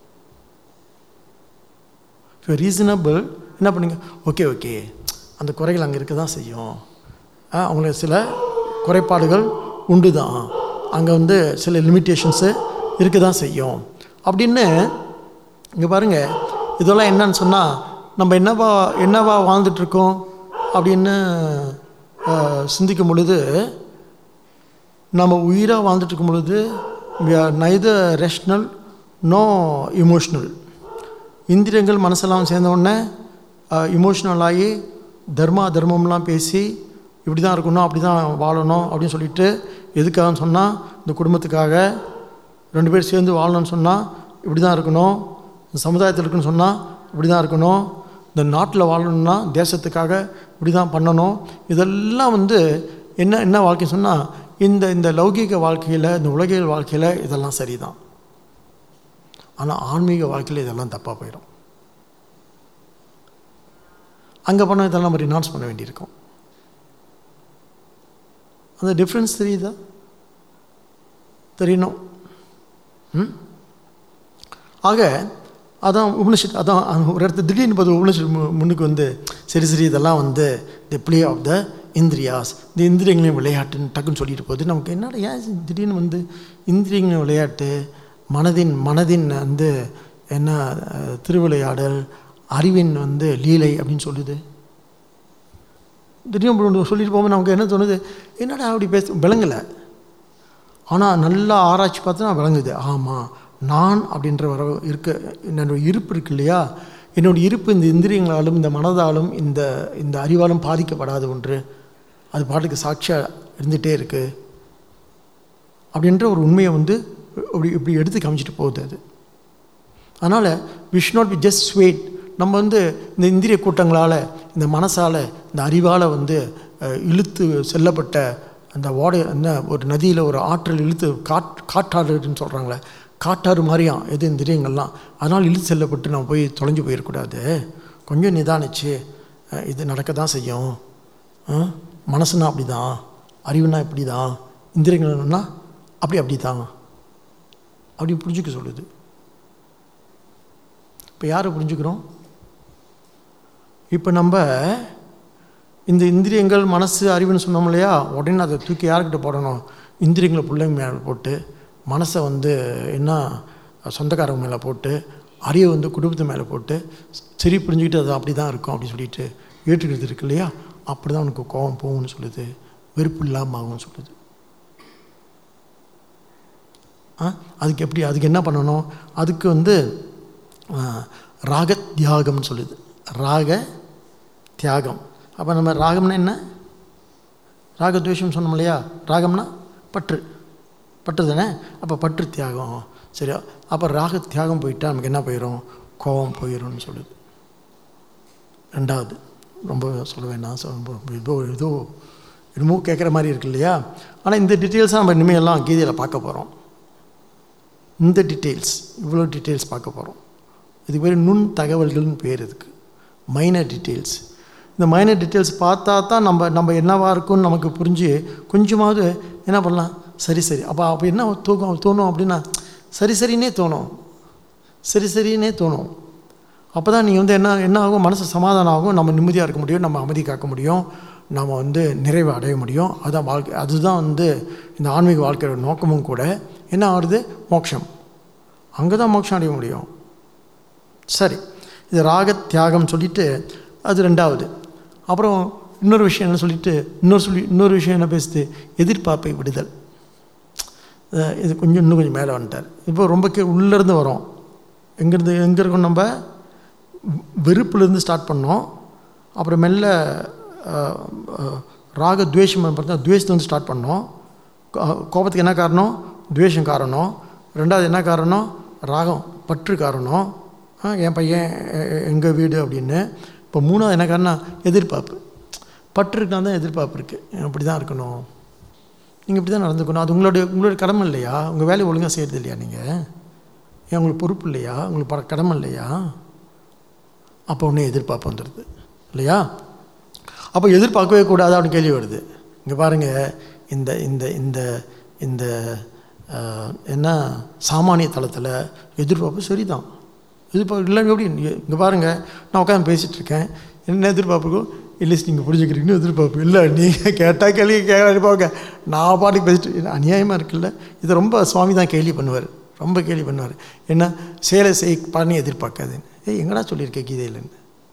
இப்போ ரீசனபிள் என்ன பண்ணுங்க ஓகே ஓகே அந்த குறைகள் அங்கே இருக்க தான் செய்யும் ஆ, அவங்களுக்கு சில குறைபாடுகள் உண்டு தான் அங்கே வந்து சில லிமிட்டேஷன்ஸு இருக்க தான் செய்யும் அப்படின்னு இங்கே பாருங்கள் இதெல்லாம் என்னன்னு சொன்னால் நம்ம என்னவா என்னவா வாழ்ந்துட்டுருக்கோம் அப்படின்னு ஆ, சிந்திக்கும் பொழுது நம்ம உயிராக வாழ்ந்துட்டு இருக்கும் பொழுது நைதர் ரேஷ்னல் நோ இமோஷ்னல் இந்திரியங்கள் மனசெல்லாம் சேர்ந்த உடனே இமோஷ்னல் ஆகி தர்மா தர்மம்லாம் பேசி இப்படி தான் இருக்கணும் அப்படி தான் வாழணும் அப்படின்னு சொல்லிட்டு எதுக்காகன்னு சொன்னால் இந்த குடும்பத்துக்காக ரெண்டு பேர் சேர்ந்து வாழணும்னு சொன்னால் இப்படி தான் இருக்கணும் இந்த சமுதாயத்தில் இருக்குன்னு சொன்னால் இப்படி தான் இருக்கணும் இந்த நாட்டில் வாழணும்னா தேசத்துக்காக இப்படி தான் பண்ணணும் இதெல்லாம் வந்து என்ன என்ன வாழ்க்கை சொன்னால் இந்த இந்த லௌகீக வாழ்க்கையில் இந்த உலகியல் வாழ்க்கையில் இதெல்லாம் சரிதான் ஆனால் ஆன்மீக வாழ்க்கையில் இதெல்லாம் தப்பாக போயிடும் அங்கே பண்ண இதெல்லாம் நம்ம ரினான்ஸ் பண்ண வேண்டியிருக்கும் அந்த டிஃப்ரென்ஸ் தெரியுதா தெரியணும் ம் ஆக அதான் உபனிஷத் அதான் அங்க ஒரு இடத்துல திடீர்னு பார்த்து உபனிஷத் மு- முன்னுக்கு வந்து சரி சரி இதெல்லாம் வந்து தி ப்ளே ஆஃப் த இந்திரியாஸ் இந்த இந்திரியங்களையும் விளையாட்டுன்னு டக்குன்னு சொல்லிட்டு போகுது நமக்கு என்னடா ஏன் இது திடீர்னு வந்து இந்திரியங்களின் விளையாட்டு மனதின் மனதின் வந்து என்ன அஹ், திருவிளையாடல் அறிவின் வந்து லீலை அப்படின்னு சொல்லுது திடீர்னு இப்படி சொல்லிட்டு போகும்போது நமக்கு என்ன தோணுது என்னடா அப்படி பேச விளங்கலை ஆனால் நல்லா ஆராய்ச்சி பார்த்தா விளங்குது ஆமாம் நான் அப்படின்ற வர இருக்க என்னோட இருப்பு இருக்கு இல்லையா என்னோட இருப்பு இந்த இந்திரியங்களாலும் இந்த மனதாலும் இந்த இந்த அறிவாலும் பாதிக்கப்படாத ஒன்று அது பாட்டுக்கு சாட்சியாக இருந்துகிட்டே இருக்கு அப்படின்ற ஒரு உண்மையை வந்து இப்படி இப்படி எடுத்து காமிச்சிட்டு போகுது அது அதனால் wish not be just swayed நம்ம வந்து இந்த இந்திரிய கூட்டங்களால் இந்த மனசால் இந்த அறிவால் வந்து அஹ், இழுத்து செல்லப்பட்ட அந்த ஓடை என்ன ஒரு நதியில் ஒரு ஆற்றல் இழுத்து காட் காட்டாறுன்னு சொல்கிறாங்களே காட்டாறு மாதிரியாம் எது இந்திரியங்கள்லாம் அதனால் இழுத்து செல்லப்பட்டு நம்ம போய் தொலைஞ்சு போயிடக்கூடாது கொஞ்சம் நிதானிச்சு அஹ், இது நடக்க தான் செய்யும் அஹ், மனசுனா அப்படி தான் அறிவுனா இப்படி தான் இந்திரியங்கள்னா அப்படி அப்படி தான் அப்படி புரிஞ்சுக்க சொல்லுது இப்போ யாரை புரிஞ்சுக்கிறோம் இப்போ நம்ம இந்த இந்திரியங்கள் மனசு அறிவுன்னு சொன்னோம் இல்லையா உடனே அதை தூக்கி யார்கிட்ட போடணும் இந்திரியங்களை பிள்ளைங்க மேலே போட்டு மனசை வந்து என்ன சொந்தக்காரங்க மேலே போட்டு அறிவை வந்து குடும்பத்து மேலே போட்டு சரி புரிஞ்சுக்கிட்டு அது அப்படி தான் இருக்கும் அப்படின்னு சொல்லிட்டு ஏற்றுக்கிறது இருக்கு இல்லையா அப்படி தான் உனக்கு கோபம் போகும்னு சொல்லுது வெறுப்பு இல்லாமல் ஆகும்னு சொல்லுது ஆ அதுக்கு எப்படி அதுக்கு என்ன பண்ணணும் அதுக்கு வந்து ஆ, ராக தியாகம்னு சொல்லுது ராக தியாகம் அப்போ நம்ம ராகம்னா என்ன ராகத்வேஷம் சொன்னோம் இல்லையா ராகம்னா பற்று பற்று தானே அப்போ பற்று தியாகம் சரியா அப்போ ராக தியாகம் போயிட்டா நமக்கு என்ன போயிடும் கோபம் போயிடும்னு சொல்லுது ரெண்டாவது ரொம்ப சொல்ல வேண்டாம் சொல்ல ரொம்ப ஏதோ ஏதோ என்னமோ கேட்குற மாதிரி இருக்கு இல்லையா ஆனால் இந்த டீட்டெயில்ஸாக நம்ம இனிமேல் எல்லாம் கீதையில் பார்க்க போகிறோம் இந்த டீட்டெயில்ஸ் இவ்வளோ டீட்டெயில்ஸ் பார்க்க போகிறோம் இது பேர் நுண் தகவல்கள்னு பேர் இதுக்கு மைனர் டீட்டெயில்ஸ் இந்த மைனர் டீட்டெயில்ஸ் பார்த்தா தான் நம்ம நம்ம என்னவா இருக்கும்னு நமக்கு புரிஞ்சு கொஞ்சமாவது என்ன பண்ணலாம் சரி சரி அப்போ அப்போ என்ன தூக்கம் தோணும் அப்படின்னா சரி சரின்னே தோணும் சரி சரின்னே தோணும் அப்போ தான் நீங்கள் வந்து என்ன என்ன ஆகும் மனசு சமாதானம் ஆகும் நம்ம நிம்மதியாக இருக்க முடியும் நம்ம அமைதி காக்க முடியும் நம்ம வந்து நிறைவு அடைய முடியும் அதான் வாழ்க்கை அதுதான் வந்து இந்த ஆன்மீக வாழ்க்கையோட நோக்கமும் கூட என்ன ஆகுது மோட்சம் அங்கே தான் மோட்சம் அடைய முடியும் சரி இது ராக தியாகம் சொல்லிட்டு அது ரெண்டாவது அப்புறம் இன்னொரு விஷயம் என்ன சொல்லிட்டு இன்னொரு சொல்லி இன்னொரு விஷயம் என்ன பேசுது எதிர்பார்ப்பை விடுதல் அஹ் இது கொஞ்சம் இன்னும் கொஞ்சம் மேலே வந்துட்டார் இப்போ ரொம்ப கீ உள்ளேருந்து வரோம் எங்கேருந்து எங்கே இருக்கோம் நம்ம வெறுப்புலேருந்து ஸ்டார்ட் பண்ணோம் அப்புறம் மெல்ல அஹ், அஹ், ராக துவேஷம் பார்த்தா துவேஷத்துலேருந்து ஸ்டார்ட் பண்ணோம் கோ- கோபத்துக்கு என்ன காரணம் துவேஷம் காரணம் ரெண்டாவது என்ன காரணம் ராகம் பற்று காரணம் ஆ, என் பையன் எங்கள் வீடு அப்படின்னு இப்போ மூணாவது என்ன காரணம் எதிர்பார்ப்பு பற்று இருந்தால் தான் எதிர்பார்ப்பு இருக்குது அப்படி தான் இருக்கணும் நீங்கள் இப்படி தான் நடந்துக்கணும் அது உங்களுடைய உங்களுடைய கடமை இல்லையா உங்கள் வேலையை ஒழுங்காக செய்கிறது இல்லையா நீங்கள் ஏன் உங்களுக்கு பொறுப்பு இல்லையா உங்களுக்கு பட கடமை இல்லையா அப்போ ஒன்றே எதிர்பார்ப்பு வந்துடுது இல்லையா அப்போ எதிர்பார்க்கவே கூடாது அப்படின்னு கேள்வி வருது இங்கே பாருங்கள் இந்த இந்த இந்த இந்த ஆஹ், என்ன சாமானிய தளத்தில் எதிர்பார்ப்பு சரிதான் எதிர்பார்ப்பு இல்லைங்க எப்படி இங்கே பாருங்கள் நான் உட்காந்து பேசிகிட்டு இருக்கேன் என்ன எதிர்பார்ப்புக்கும் இல்லை நீங்கள் புரிஞ்சுக்கிறீங்கன்னு எதிர்பார்ப்பு இல்லை நீங்கள் கேட்டால் கேள்வி கேட்க நான் பாட்டுக்கு பேசிட்டு இது அநியாயமாக இருக்குல்ல இது ரொம்ப சுவாமி தான் கேள்வி பண்ணுவார் ரொம்ப கேள்வி பண்ணுவார் என்ன சேலை செய் பண்ணி எதிர்பார்க்காதுன்னு ஏய் எங்கடா சொல்லியிருக்கேன் கீதையிலன்னு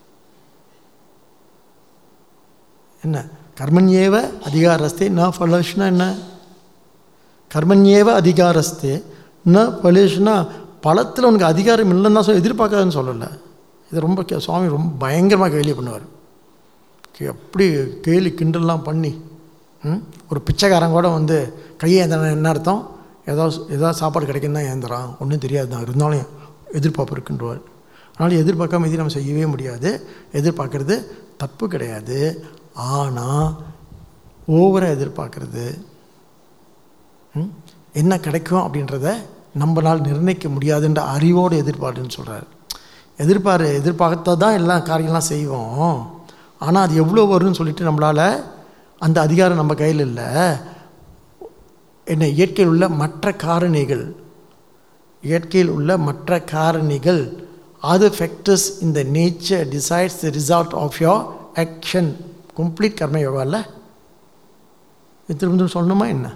என்ன கர்மண்யேவ அதிகாரஸ்தே ந ஃபலஷ்னா என்ன கர்மண்யேவ அதிகாரஸ்தே ந ஃபலேஷ்னா பழத்தில் உனக்கு அதிகாரம் இல்லைன்னு தான் சொல்ல எதிர்பார்க்காதுன்னு சொல்லலை இது ரொம்ப கே- சுவாமி ரொம்ப பயங்கரமாக கேள்வி பண்ணுவார் கே- அப்படி கேலி கிண்டல்லாம் பண்ணி ம்? ஒரு பிச்சைக்காரன் கூட வந்து கையை ஏந்தினா என்ன அர்த்தம் ஏதாவது ஏதாவது சாப்பாடு கிடைக்குன்னு தான் ஏந்துறான் ஒன்றும் தெரியாது தான் இருந்தாலும் எதிர்பார்ப்பு இருக்குன்றவார் அதனால் எதிர்பார்க்காம இது நம்ம செய்யவே முடியாது எதிர்பார்க்கறது தப்பு கிடையாது ஆனால் ஓவராக எதிர்பார்க்கறது ம்? என்ன கிடைக்கும் அப்படின்றத நம்மளால் நிர்ணயிக்க முடியாதுன்ற அறிவோடு எதிர்பார்ப்புன்னு சொல்கிறார் எதிர்பார் எதிர்பார்த்தா தான் எல்லா காரியம்லாம் செய்வோம் ஆனால் அது எவ்வளோ வரும்னு சொல்லிட்டு நம்மளால் அந்த அதிகாரம் நம்ம கையில் இல்லை என்ன இயற்கையில் உள்ள மற்ற காரணிகள் இயற்கையில் உள்ள மற்ற காரணிகள் அது ஃபேக்டர்ஸ் இந்த nature decides the result of your action complete karma yoga இல்லை இது திரும்ப திரும்ப சொல்லணுமா என்ன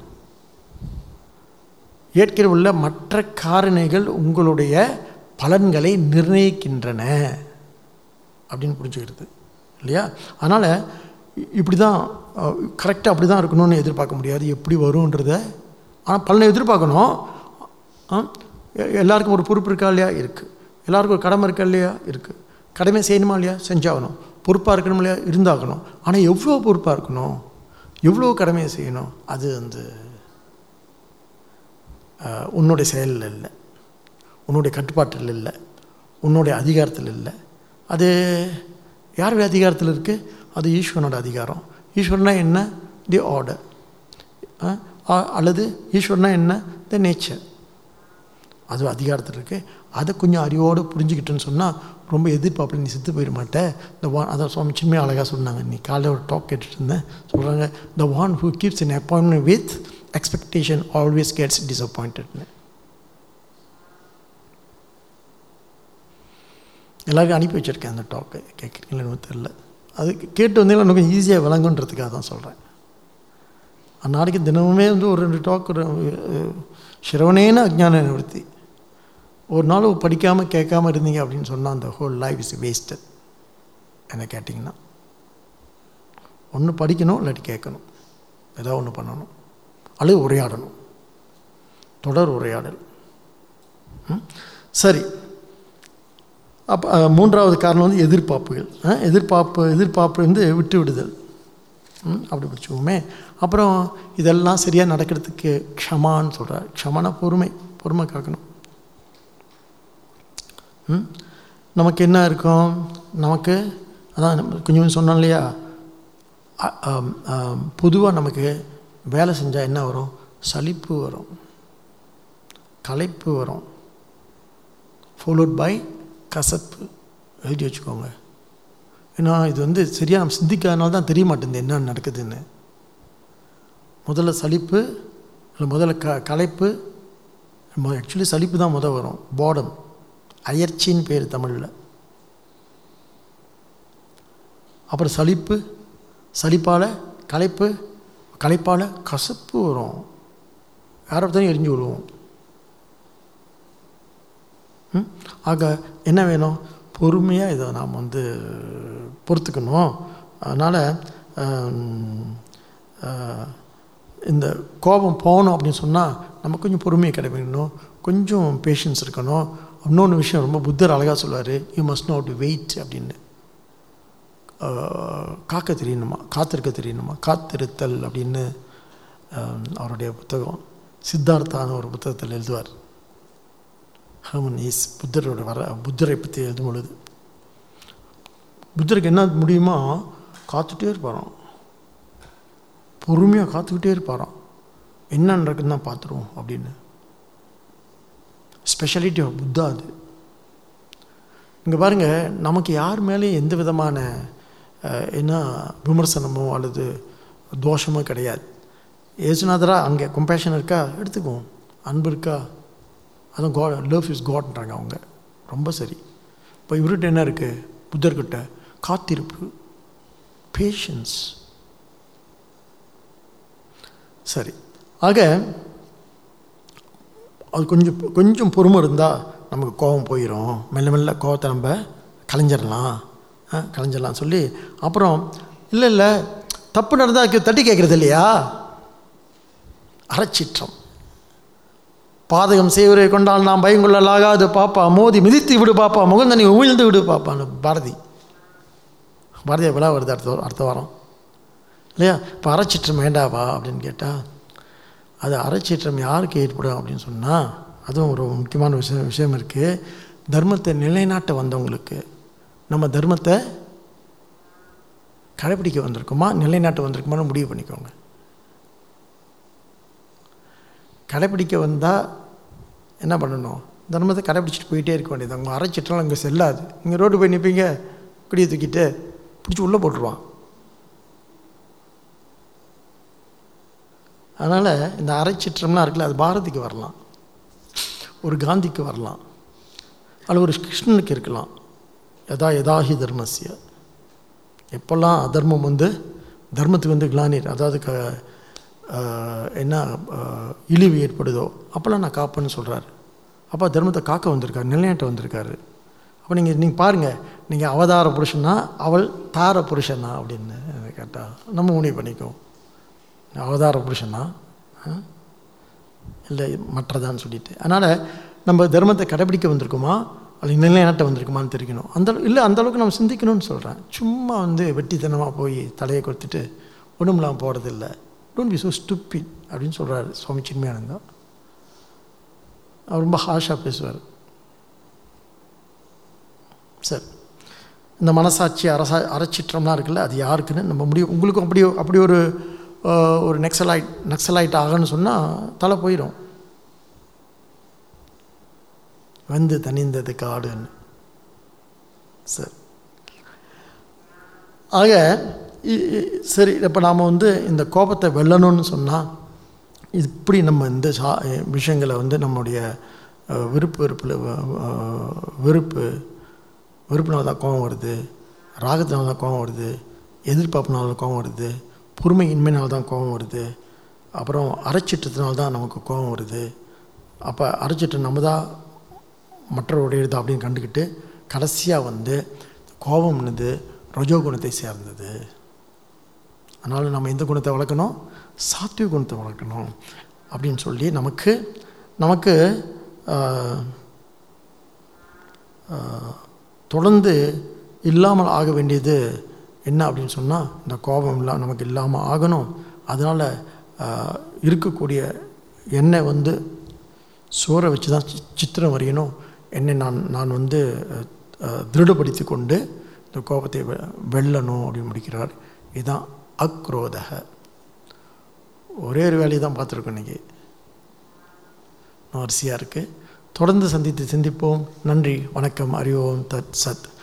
இயற்கையில் உள்ள மற்ற காரணிகள் உங்களுடைய பலன்களை நிர்ணயிக்கின்றன அப்படின்னு புரிஞ்சுக்கிறது இல்லையா அதனால் இப்படி தான் கரெக்டாக அப்படி தான் இருக்கணும்னு எதிர்பார்க்க முடியாது எப்படி வரும்ன்றத ஆனால் பலனை எதிர்பார்க்கணும் ஆ, எ- எல்லாருக்கும் ஒரு பொறுப்பு இருக்கா இல்லையா இருக்குது எல்லாருக்கும் ஒரு கடமை இருக்கா இல்லையா இருக்குது கடமை செய்யணுமா இல்லையா செஞ்சாகணும் பொறுப்பாக இருக்கணும் இல்லையா இருந்தாகணும் ஆனால் எவ்வளோ பொறுப்பாக இருக்கணும் எவ்வளோ கடமையை செய்யணும் அது வந்து ஆஹ், உன்னுடைய செயலில் இல்லை உன்னுடைய கட்டுப்பாட்டில் இல்லை உன்னுடைய அதிகாரத்தில் இல்லை அது யாருடைய அதிகாரத்தில் இருக்குது அது ஈஸ்வரனோட அதிகாரம் ஈஸ்வரனா என்ன தி ஆர்டர் அல்லது ஈஸ்வரனா என்ன த நேச்சர் அது அதிகாரத்தில் இருக்குது அதை கொஞ்சம் அறிவோடு புரிஞ்சுக்கிட்டேன்னு சொன்னால் ரொம்ப எதிர்பார்ப்பில் நீ செத்து போயிட மாட்டே இந்த வான் அதான் சுவாமி சின்மையாக அழகாக சொன்னாங்க நீ காலையில் ஒரு டாக் கேட்டுட்டு இருந்தேன் சொல்கிறாங்க the one who keeps an appointment with expectation always gets டிசப்பாயிண்டட்னு எல்லாருக்கும் அனுப்பி வச்சுருக்கேன் அந்த டாக்கை கேட்குறீங்களேன்னு தெரில அது கேட்டு வந்தீங்கன்னா இன்னும் கொஞ்சம் ஈஸியாக விளங்குன்றதுக்காக தான் சொல்கிறேன் அந்நாளைக்கு தினமுமே வந்து ஒரு ரெண்டு டாக் ஒரு அஹ், சிரவணேன அஜ்ஞான நிவர்த்தி ஒரு நாள் படிக்காமல் கேட்காம இருந்தீங்க அப்படின்னு சொன்னால் அந்த ஹோல் லைஃப் இஸ் வேஸ்டட் என்ன கேட்டிங்கன்னா ஒன்று படிக்கணும் இல்லாட்டி கேட்கணும் ஏதாவது ஒன்று பண்ணணும் அல்லது உரையாடணும் தொடர் உரையாடல் ம்? சரி அப்போ அஹ், மூன்றாவது காரணம் வந்து எதிர்பார்ப்புகள் அஹ், எதிர்பார்ப்பு எதிர்பார்ப்பு வந்து விட்டு விடுதல் ம், அப்படி பிடிச்சுக்கோமே அப்புறம் இதெல்லாம் சரியாக நடக்கிறதுக்கு க்ஷமான்னு சொல்கிறார் க்ஷமான பொறுமை பொறுமை காக்கணும் ம்? நமக்கு என்ன இருக்கும் நமக்கு அதான் நம்ம கொஞ்சம் கொஞ்சம் சொன்னோம் இல்லையா பொதுவாக நமக்கு வேலை செஞ்சால் என்ன வரும் சலிப்பு வரும் களைப்பு வரும் ஃபாலோட் பை கசப்பு எழுதி வச்சுக்கோங்க ஏன்னா இது வந்து சரியாக நம்ம சிந்திக்காதனால தான் தெரிய மாட்டேங்குது என்ன நடக்குதுன்னு முதல்ல சலிப்பு இல்லை முதல்ல க களைப்பு ஆக்சுவலி சலிப்பு தான் முதல் வரும் போர்டம் அயற்சின்னு பேர் தமிழில் அப்புறம் சலிப்பு சலிப்பால் களைப்பு களைப்பால் கசப்பு வரும் யாரை பற்றியும் எரிஞ்சு விடுவோம் ம்? ஆக என்ன வேணும் பொறுமையாக இதை நாம் வந்து பொறுத்துக்கணும் அதனால் இந்த கோபம் போகணும் அப்படின்னு சொன்னால் நம்ம கொஞ்சம் பொறுமையை கிடைக்கணும் கொஞ்சம் பேஷன்ஸ் இருக்கணும் இன்னொன்று விஷயம் ரொம்ப புத்தர் அழகாக சொல்லுவார் you must know to wait அப்படின்னு ஆஹ், காக்க தெரியணுமா காத்திருக்க தெரியணுமா காத்திருத்தல் அப்படின்னு ஆஹ், அவருடைய புத்தகம் சித்தார்த்தான ஒரு புத்தகத்தில் எழுதுவார் ஹர்மன் ஈஸ் புத்தரோட வர புத்தரை பற்றி எழுதும் பொழுது புத்தருக்கு என்ன முடியுமா காத்துட்டே இருப்பாராம் பொறுமையாக காத்துக்கிட்டே இருப்பாராம் என்ன நடக்குதுன்னு தான் பார்த்துருவோம் அப்படின்னு ஸ்பெஷாலிட்டி ஆஃப் புத்தா அது இங்கே பாருங்கள் நமக்கு யார் மேலேயும் எந்த விதமான அஹ், என்ன விமர்சனமோ அல்லது தோஷமோ கிடையாது ஏசுநாதரா அங்கே கம்பேஷன் இருக்கா எடுத்துக்குவோம் அன்பு இருக்கா அதுவும் காட் லவ் இஸ் காட்ன்றாங்க அவங்க ரொம்ப சரி இப்போ இவர்கிட்ட என்ன இருக்குது புத்தர்கிட்ட காத்திருப்பு பேஷன்ஸ் சரி ஆக அது கொஞ்சம் கொஞ்சம் பொறுமை இருந்தால் நமக்கு கோபம் போயிடும் மெல்ல மெல்ல கோபத்தை நம்ம கலைஞ்சிடலாம் ஆ, கலைஞ்சிடலாம் சொல்லி அப்புறம் இல்லை இல்லை தப்பு நடந்தால் தட்டி கேட்குறது இல்லையா அறச்சிற்றம் பாதகம் செய்வரை கொண்டால் நாம் பயங்கொள்ளலாகாது பாப்பா மோதி மிதித்து விடு பாப்பா முகந்தனி உமிழ்ந்து விடு பாப்பான்னு பாரதி பாரதிய விழா வருது அடுத்த வாரம் அடுத்த வாரம் இல்லையா இப்போ அறச்சிற்றம் வேண்டாவா அப்படின்னு கேட்டால் அது அறச்சீற்றம் யாருக்கு ஏற்படும் அப்படின்னு சொன்னால் அதுவும் ஒரு முக்கியமான விஷயம் விஷயம் இருக்குது தர்மத்தை நிலைநாட்ட வந்தவங்களுக்கு நம்ம தர்மத்தை கடைப்பிடிக்க வந்திருக்குமா நிலைநாட்ட வந்திருக்குமான்னு முடிவு பண்ணிக்கோங்க கடைப்பிடிக்க வந்தால் என்ன பண்ணணும் தர்மத்தை கடைப்பிடிச்சிட்டு போயிட்டே இருக்க வேண்டியது அவங்க அரைச்சிட்டாலும் அங்கே செல்லாது நீங்கள் ரோடு போய் நிற்பீங்க குடியை தூக்கிட்டு பிடிச்சி உள்ளே போட்டுருவான் அதனால் இந்த அரைச்சிற்றம்லாம் இருக்குல்ல அது பாரதிக்கு வரலாம் ஒரு காந்திக்கு வரலாம் அல்லது ஒரு கிருஷ்ணனுக்கு இருக்கலாம் யதா யதாஹி தர்மஸ்ய எப்போல்லாம் அதர்மம் வந்து தர்மத்துக்கு வந்து கிளானிர் அதாவது க ஆஹ், என்ன ஆஹ், இழிவு ஏற்படுதோ அப்போல்லாம் நான் காப்பேன்னு சொல்கிறாரு அப்போ தர்மத்தை காக்க வந்திருக்காரு நிலைநாட்ட வந்திருக்காரு அப்போ நீங்கள் நீங்கள் பாருங்கள் நீங்கள் அவதார புருஷனா அவள் தார புருஷனா அப்படின்னு கேட்டால் நம்ம முடிவு பண்ணிக்கோ அவதார புருஷனா ஆ? இல்லை மற்றதான்னு சொல்லிட்டு அதனால் நம்ம தர்மத்தை கடைபிடிக்க வந்திருக்குமா அல்லது நிலைநாட்ட வந்திருக்குமான்னு தெரிவிக்கணும் அந்த அளவு- இல்லை அந்த அளவுக்கு நம்ம சிந்திக்கணும்னு சொல்கிறேன் சும்மா வந்து வெட்டித்தனமாக போய் தலையை கொடுத்துட்டு ஒன்றும்லாம் போகிறது இல்லை டோன்ட் பி ஸோ ஸ்டூப்பிட் அப்படின்னு சொல்கிறாரு சுவாமி சின்மயானந்தா அவர் ரொம்ப ஹாஷாக பேசுவார் சரி இந்த மனசாட்சி அரசா அறச்சிற்றம்லாம் இருக்குல்ல அது யாருக்குன்னு நம்ம முடியும் உங்களுக்கும் அப்படி அப்படி ஒரு ஆஹ், ஒரு நெக்ஸலைட் நக்ஸலைட் ஆகன்னு சொன்னால் தலை போயிடும் வந்து தனிந்தது காடுன்னு சரி ஆக இ- இ- சரி இப்போ நாம் வந்து இந்த கோபத்தை வெல்லணும்னு சொன்னால் இப்படி நம்ம இந்த சா விஷயங்களை வந்து நம்முடைய அஹ், விருப்பு வெறுப்பில் வெறுப்பு வெறுப்புனால தான் கோபம் வருது ராகத்தினால தான் கோபம் வருது எதிர்பார்ப்புனால தான் கோபம் வருது பொறுமையின்மையினால தான் கோபம் வருது அப்புறம் அரைச்சிட்டத்தினால தான் நமக்கு கோபம் வருது அப்போ அரைச்சிட்டு நம்ம தான் மற்றவருடையது அப்படின்னு கண்டுக்கிட்டு கடைசியாக வந்து கோபம்னது ரஜோகுணத்தை சேர்ந்தது அதனால் நம்ம எந்த குணத்தை வளர்க்கணும் சாத்விக குணத்தை வளர்க்கணும் அப்படின்னு சொல்லி நமக்கு நமக்கு ஆஹ், ஆஹ், தொடர்ந்து இல்லாமல் ஆக வேண்டியது என்ன அப்படின்னு சொன்னால் இந்த கோபம் இல்லா நமக்கு இல்லாமல் ஆகணும் அதனால் இருக்கக்கூடிய எண்ணெய் வந்து சோறை வச்சு தான் சி- சித்திரம் வரையணும் என்னை நான் நான் வந்து அஹ், திருடப்படுத்தி கொண்டு இந்த கோபத்தை வெ- வெல்லணும் அப்படின்னு முடிக்கிறார் இதுதான் அக்ரோதக ஒரே ஒரு வேலையை தான் பார்த்துருக்கோம் இன்றைக்கி வரிசையாக இருக்குது தொடர்ந்து சந்தித்து சிந்திப்போம் நன்றி வணக்கம் அறிவோம் தத் சத்